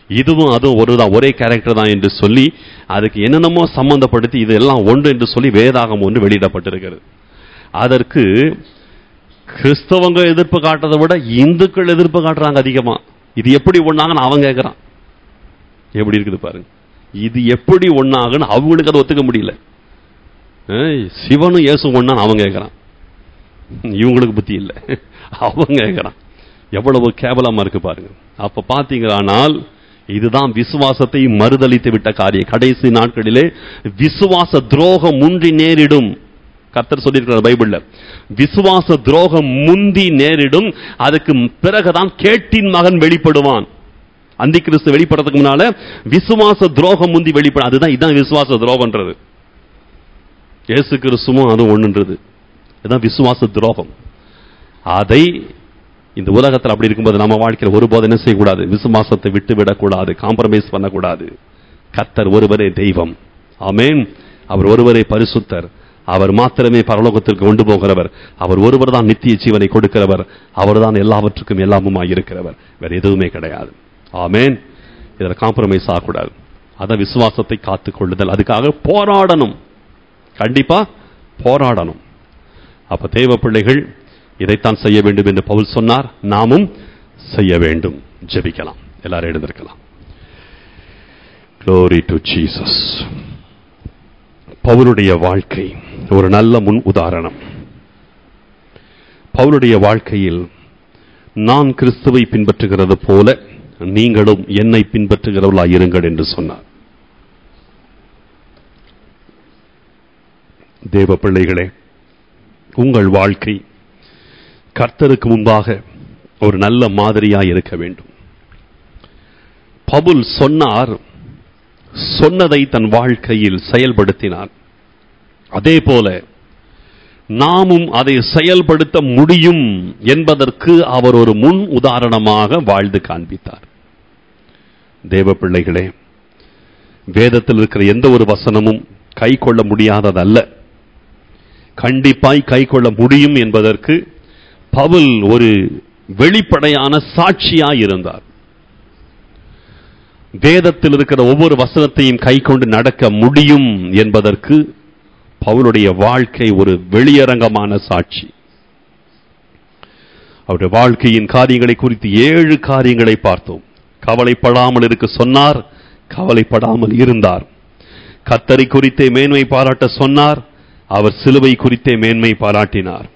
இதுவும் அதுவும் ஒருதான் ஒரே கேரக்டர் தான் என்று சொல்லி அதுக்கு என்னென்னமோ சம்பந்தப்படுத்தி இதெல்லாம் ஒன்று என்று சொல்லி வேதாகம் ஒன்று வெளியிடப்பட்டிருக்கிறது அதற்கு கிறிஸ்தவங்க எதிர்ப்பு காட்டுறதை விட இந்துக்கள் எதிர்ப்பு காட்டுறாங்க அதிகமா இது எப்படி ஒண்ணாங்கன்னு அவன் கேட்கறான் எப்படி இருக்குது பாருங்க இது எப்படி ஒண்ணாகுன்னு அவங்களுக்கு அதை ஒத்துக்க முடியல ஏய், சிவனும் இயேசும் ஒண்ணான்னு அவன் கேட்கறான் இவங்களுக்கு புத்தி இல்லை அவன் கேட்கறான் எவ்வளவு கேவலமா இருக்கு பாருங்க அப்ப பாத்தீங்களானால் இதுதான் விசுவாசத்தை மறுதலித்து விட்ட காரியம் கடைசி நாட்களிலே விசுவாச துரோகம் முன்றி நேரிடும் கர்த்தர் சொல்லியிருக்கிறார் பைபிள்ல விசுவாச துரோகம் முந்தி நேரிடும் அதுக்கு பிறகுதான் கேட்டின் மகன் வெளிப்படுவான் அந்தி கிறிஸ்து வெளிப்படுறதுக்கு முன்னால விசுவாச துரோகம் முந்தி வெளிப்படும் அதுதான் இதான் விசுவாச துரோகம்ன்றது இயேசு கிறிஸ்துவும் அது ஒண்ணுன்றது இதுதான் விசுவாச துரோகம் அதை இந்த உலகத்தில் அப்படி இருக்கும்போது நம்ம வாழ்க்கையில் ஒருபோது என்ன செய்யக்கூடாது விசுவாசத்தை விட்டு விடக்கூடாது காம்ப்ரமைஸ் பண்ணக்கூடாது கர்த்தர் ஒருவரே தெய்வம் ஆமென் அவர் ஒருவரே பரிசுத்தர் அவர் மாத்திரமே பரலோகத்திற்கு கொண்டு போகிறவர் அவர் ஒருவர் தான் நித்திய ஜீவனை கொடுக்கிறவர் அவர்தான் எல்லாவற்றுக்கும் எல்லாமுமாய் இருக்கிறவர் வேற எதுவுமே கிடையாது ஆமென் இதில் காம்ப்ரமைஸ் ஆகக்கூடாது அதான் விசுவாசத்தை காத்துக் கொள்ளுதல் அதுக்காக போராடணும் கண்டிப்பா போராடணும் அப்ப தேவ பிள்ளைகள் இதைத்தான் செய்ய வேண்டும் என்று பவுல் சொன்னார் நாமும் செய்ய வேண்டும் ஜெபிக்கலாம் எல்லாரும் எழுந்திருக்கலாம் Glory to Jesus. பவுலுடைய வாழ்க்கை ஒரு நல்ல முன் உதாரணம் பவுலுடைய வாழ்க்கையில் நான் கிறிஸ்துவை பின்பற்றுகிறது போல நீங்களும் என்னை பின்பற்றுகிறவர்களாய் இருங்கள் என்று சொன்னார் தேவ பிள்ளைகளே உங்கள் வாழ்க்கை கர்த்தருக்கு முன்பாக ஒரு நல்ல மாதிரியாய் இருக்க வேண்டும் பவுல் சொன்னார் சொன்னதை தன் வாழ்க்கையில் செயல்படுத்தினார் அதே போல நாமும் அதை செயல்படுத்த முடியும் என்பதற்கு அவர் ஒரு முன் உதாரணமாக வாழ்ந்து காண்பித்தார் தேவ பிள்ளைகளே வேதத்தில் இருக்கிற எந்த ஒரு வசனமும் கை கொள்ள முடியாததல்ல கண்டிப்பாய் கை கொள்ள முடியும் என்பதற்கு பவுல் ஒரு வெளிப்படையான சாட்சியாய் இருந்தார் வேதத்தில் இருக்கிற ஒவ்வொரு வசனத்தையும் கை கொண்டு நடக்க முடியும் என்பதற்கு பவுலுடைய வாழ்க்கை ஒரு வெளியரங்கமான சாட்சி அவருடைய வாழ்க்கையின் காரியங்களை குறித்து ஏழு காரியங்களை பார்த்தோம் கவலைப்படாமல் இருக்க சொன்னார் கவலைப்படாமல் இருந்தார் கத்தரை குறித்தே மேன்மை பாராட்ட சொன்னார் அவர் சிலுவை குறித்தே மேன்மை பாராட்டினார்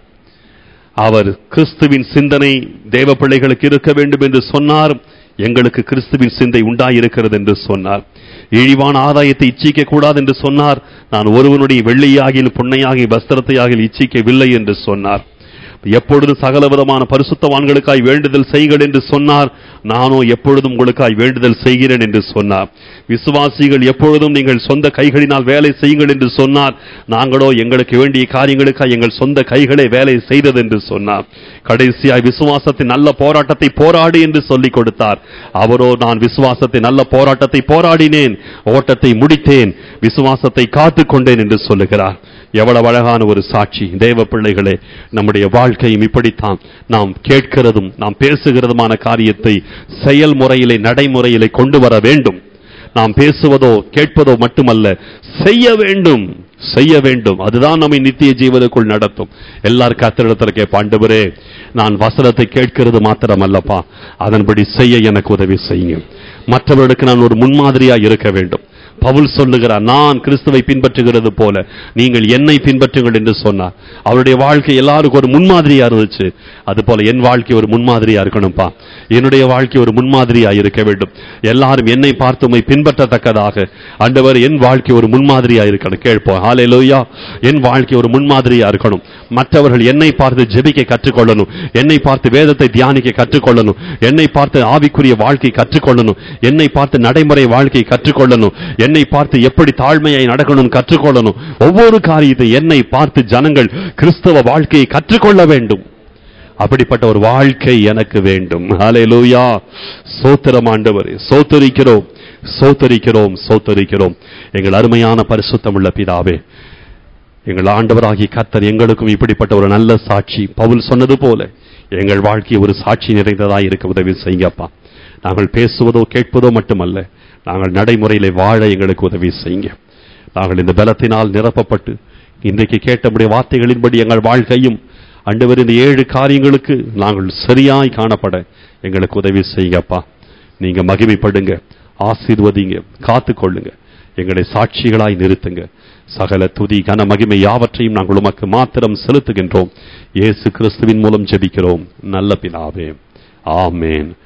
அவர் கிறிஸ்துவின் சிந்தனை தேவ பிள்ளைகளுக்கு இருக்க வேண்டும் என்று சொன்னார் எங்களுக்கு கிறிஸ்துவின் சிந்தை உண்டாயிருக்கிறது என்று சொன்னார் இழிவான ஆதாயத்தை இச்சிக்க கூடாது என்று சொன்னார் நான் ஒருவனுடைய வெள்ளையாகில் பொன்னையாகி வஸ்திரத்தையாகில் இச்சிக்கவில்லை என்று சொன்னார் எப்பொழுதும் சகல விதமான பரிசுத்தவான்களுக்காய் வேண்டுதல் செய்கள் என்று சொன்னார் நானோ எப்பொழுதும் உங்களுக்காய் வேண்டுதல் செய்கிறேன் என்று சொன்னார் விசுவாசிகள் எப்பொழுதும் நீங்கள் சொந்த கைகளினால் வேலை செய்யுங்கள் என்று சொன்னார் நாங்களோ எங்களுக்கு வேண்டிய காரியங்களுக்காய் எங்கள் சொந்த கைகளே வேலை செய்தது என்று சொன்னார் கடைசியாய் விசுவாசத்தின் நல்ல போராட்டத்தை போராடு என்று சொல்லிக் கொடுத்தார் அவரோ நான் விசுவாசத்தை நல்ல போராட்டத்தை போராடினேன் ஓட்டத்தை முடித்தேன் விசுவாசத்தை காத்துக் கொண்டேன் என்று சொல்லுகிறார் எவ்வளவு அழகான ஒரு சாட்சி தேவ பிள்ளைகளே நம்முடைய வாழ்க்கையும் இப்படித்தான் நாம் கேட்கிறதும் நாம் பேசுகிறதுமான காரியத்தை செயல்முறையிலே நடைமுறையிலே கொண்டு வர வேண்டும் நாம் பேசுவதோ கேட்பதோ மட்டுமல்ல செய்ய வேண்டும் செய்ய வேண்டும் அதுதான் நம்மை நித்திய ஜீவனுக்குள் நடத்தும் எல்லாரும் கத்திரிடத்தில் கேட்ப ஆண்டவரே நான் வசனத்தை கேட்கிறது மாத்திரமல்லப்பா அதன்படி செய்ய எனக்கு உதவி செய்யுங்க மற்றவர்களுக்கு நான் ஒரு முன்மாதிரியா இருக்க வேண்டும் பவுல் சொல்லுகிறார் நான் கிறிஸ்துவை பின்பற்றுகிறது போல நீங்கள் என்னை பின்பற்றுங்கள் என்று சொன்னார் அவருடைய வாழ்க்கை எல்லாருக்கும் ஒரு முன்மாதிரியா இருந்துச்சு அது போல என் வாழ்க்கை ஒரு முன்மாதிரியா இருக்கணும்ப்பா என்னுடைய வாழ்க்கை ஒரு முன்மாதிரியா இருக்க வேண்டும் எல்லாரும் என்னை பார்த்து உம்மை பின்பற்றத்தக்கதாக ஆண்டவர் என் வாழ்க்கை ஒரு முன்மாதிரியா இருக்கணும் கேட்போம் ஹalleluya என் வாழ்க்கை ஒரு முன்மாதிரியா இருக்கணும் மற்றவர்கள் என்னை பார்த்து ஜெபிக்க கற்றுக்கொள்ளணும் என்னை பார்த்து வேதத்தை தியானிக்க கற்றுக்கொள்ளணும் என்னை பார்த்து ஆவிக்குரிய வாழ்க்கை கற்றுக்கொள்ளணும் என்னை பார்த்து நடைமுறை வாழ்க்கை கற்றுக்கொள்ளணும் என்னை பார்த்து எப்படி தாழ்மையை நடக்கணும் கற்றுக்கொள்ளணும் ஒவ்வொரு காரியத்தை என்னை பார்த்து ஜனங்கள் கிறிஸ்தவ வாழ்க்கையை கற்றுக்கொள்ள வேண்டும் அப்படிப்பட்ட ஒரு வாழ்க்கை எனக்கு வேண்டும் ஹalleluya சோத்திரம் ஆண்டவரே சோத்தரிக்கிறோம் சோத்தரிக்கிறோம் சோத்தரிக்கிறோம் எங்கள் அருமையான பரிசுத்தமுள்ள பிதாவே எங்கள் ஆண்டவராகிய கர்த்தர் எங்களுக்கும் இப்படிப்பட்ட ஒரு நல்ல சாட்சி பவுல் சொன்னது போல எங்கள் வாழ்க்கை ஒரு சாட்சி நிறைந்ததாய் இருக்க உதவி செய்யுங்கப்பா நாங்கள் பேசுவதோ கேட்பதோ மட்டுமல்ல நாங்கள் நடைமுறையிலே வாழ எங்களுக்கு உதவி செய்யுங்க நாங்கள் இந்த பலத்தினால் நிரப்பப்பட்டு இன்றைக்கு கேட்டபடி வார்த்தைகளின்படி எங்கள் வாழ்க்கையும் அண்டவர் இந்த ஏழு காரியங்களுக்கு நாங்கள் சரியாய் காணப்பட எங்களுக்கு உதவி செய்யுங்கப்பா நீங்க மகிமைப்படுங்க ஆசீர்வதிங்க காத்துக்கொள்ளுங்க எங்களை சாட்சிகளாய் நிறுத்துங்க சகல துதி கன மகிமை யாவற்றையும் நாங்கள் உமக்கு மாத்திரம் செலுத்துகின்றோம் இயேசு கிறிஸ்துவின் மூலம் ஜெபிக்கிறோம் நல்ல பிதாவே ஆமேன்